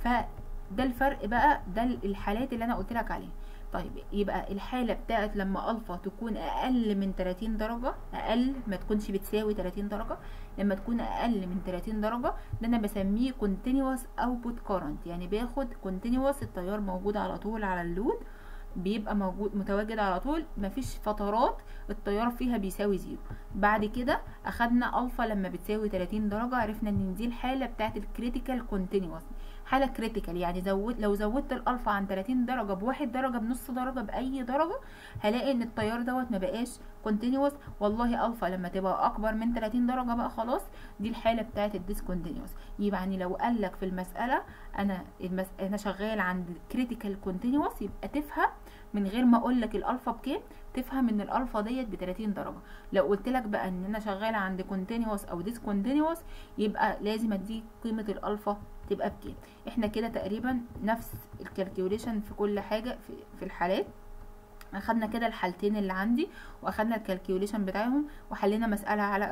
Speaker 1: فده الفرق بقى ده الحالات اللي انا قلت لك عليها طيب يبقى الحاله بتاعت لما الفا تكون اقل من 30 درجه اقل ما تكونش بتساوي 30 درجه لما تكون اقل من 30 درجه ده انا بسميه continuous output current يعني باخد continuous التيار موجود على طول على اللود بيبقى موجود متواجد على طول مفيش فترات التيار فيها بيساوي زيرو بعد كده اخدنا الفا لما بتساوي 30 درجه عرفنا ان دي الحاله بتاعت الكريتيكال كونتينوس حاله كريتيكال يعني زود لو زودت الالفا عن 30 درجه بواحد درجه بنص درجه باي درجه هلاقي ان التيار دوت ما بقاش كونتينوس والله الفا لما تبقى اكبر من 30 درجه بقى خلاص دي الحاله بتاعت الديسكونتينوس يعني لو قال لك في المساله انا المس... انا شغال عند كريتيكال كونتينوس يبقى تفهم من غير ما اقول لك الالفا بكام تفهم ان الالفا ديت ب 30 درجه لو قلت لك بقى ان انا شغاله عند كونتينوس او ديسكونتينوس يبقى لازم اديك قيمه الالفا تبقى بكام احنا كده تقريبا نفس الكالكيوليشن في كل حاجه في, في الحالات اخدنا كده الحالتين اللي عندي واخدنا الكالكيوليشن بتاعهم وحلينا مساله على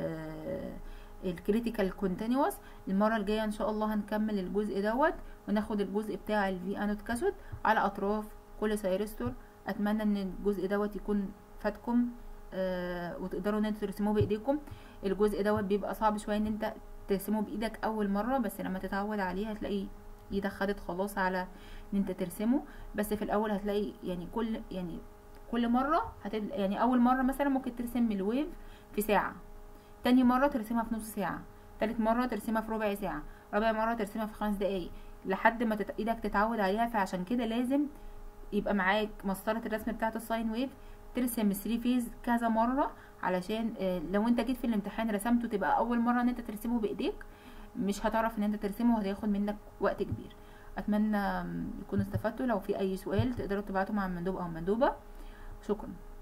Speaker 1: الكريتيكال كونتينوس المره الجايه ان شاء الله هنكمل الجزء دوت وناخد الجزء بتاع الفي انود كاثود على اطراف كل سايرستور اتمنى ان الجزء دوت يكون فاتكم آه وتقدروا ان انتوا ترسموه بايديكم الجزء دوت بيبقى صعب شويه ان انت ترسمه بايدك اول مره بس لما تتعود عليه هتلاقي ايدك خدت خلاص على ان انت ترسمه بس في الاول هتلاقي يعني كل يعني كل مره هتل... يعني اول مره مثلا ممكن ترسم الويف في ساعه تاني مره ترسمها في نص ساعه تالت مره ترسمها في ربع ساعه رابع مره ترسمها في خمس دقايق لحد ما تت... ايدك تتعود عليها فعشان كده لازم يبقى معاك مسطره الرسم بتاعه الساين ويف ترسم 3 فيز كذا مره علشان لو انت جيت في الامتحان رسمته تبقى اول مره ان انت ترسمه بايديك مش هتعرف ان انت ترسمه وهياخد منك وقت كبير اتمنى يكونوا استفدتوا لو في اي سؤال تقدروا تبعتوا مع المندوب او المندوبه شكرا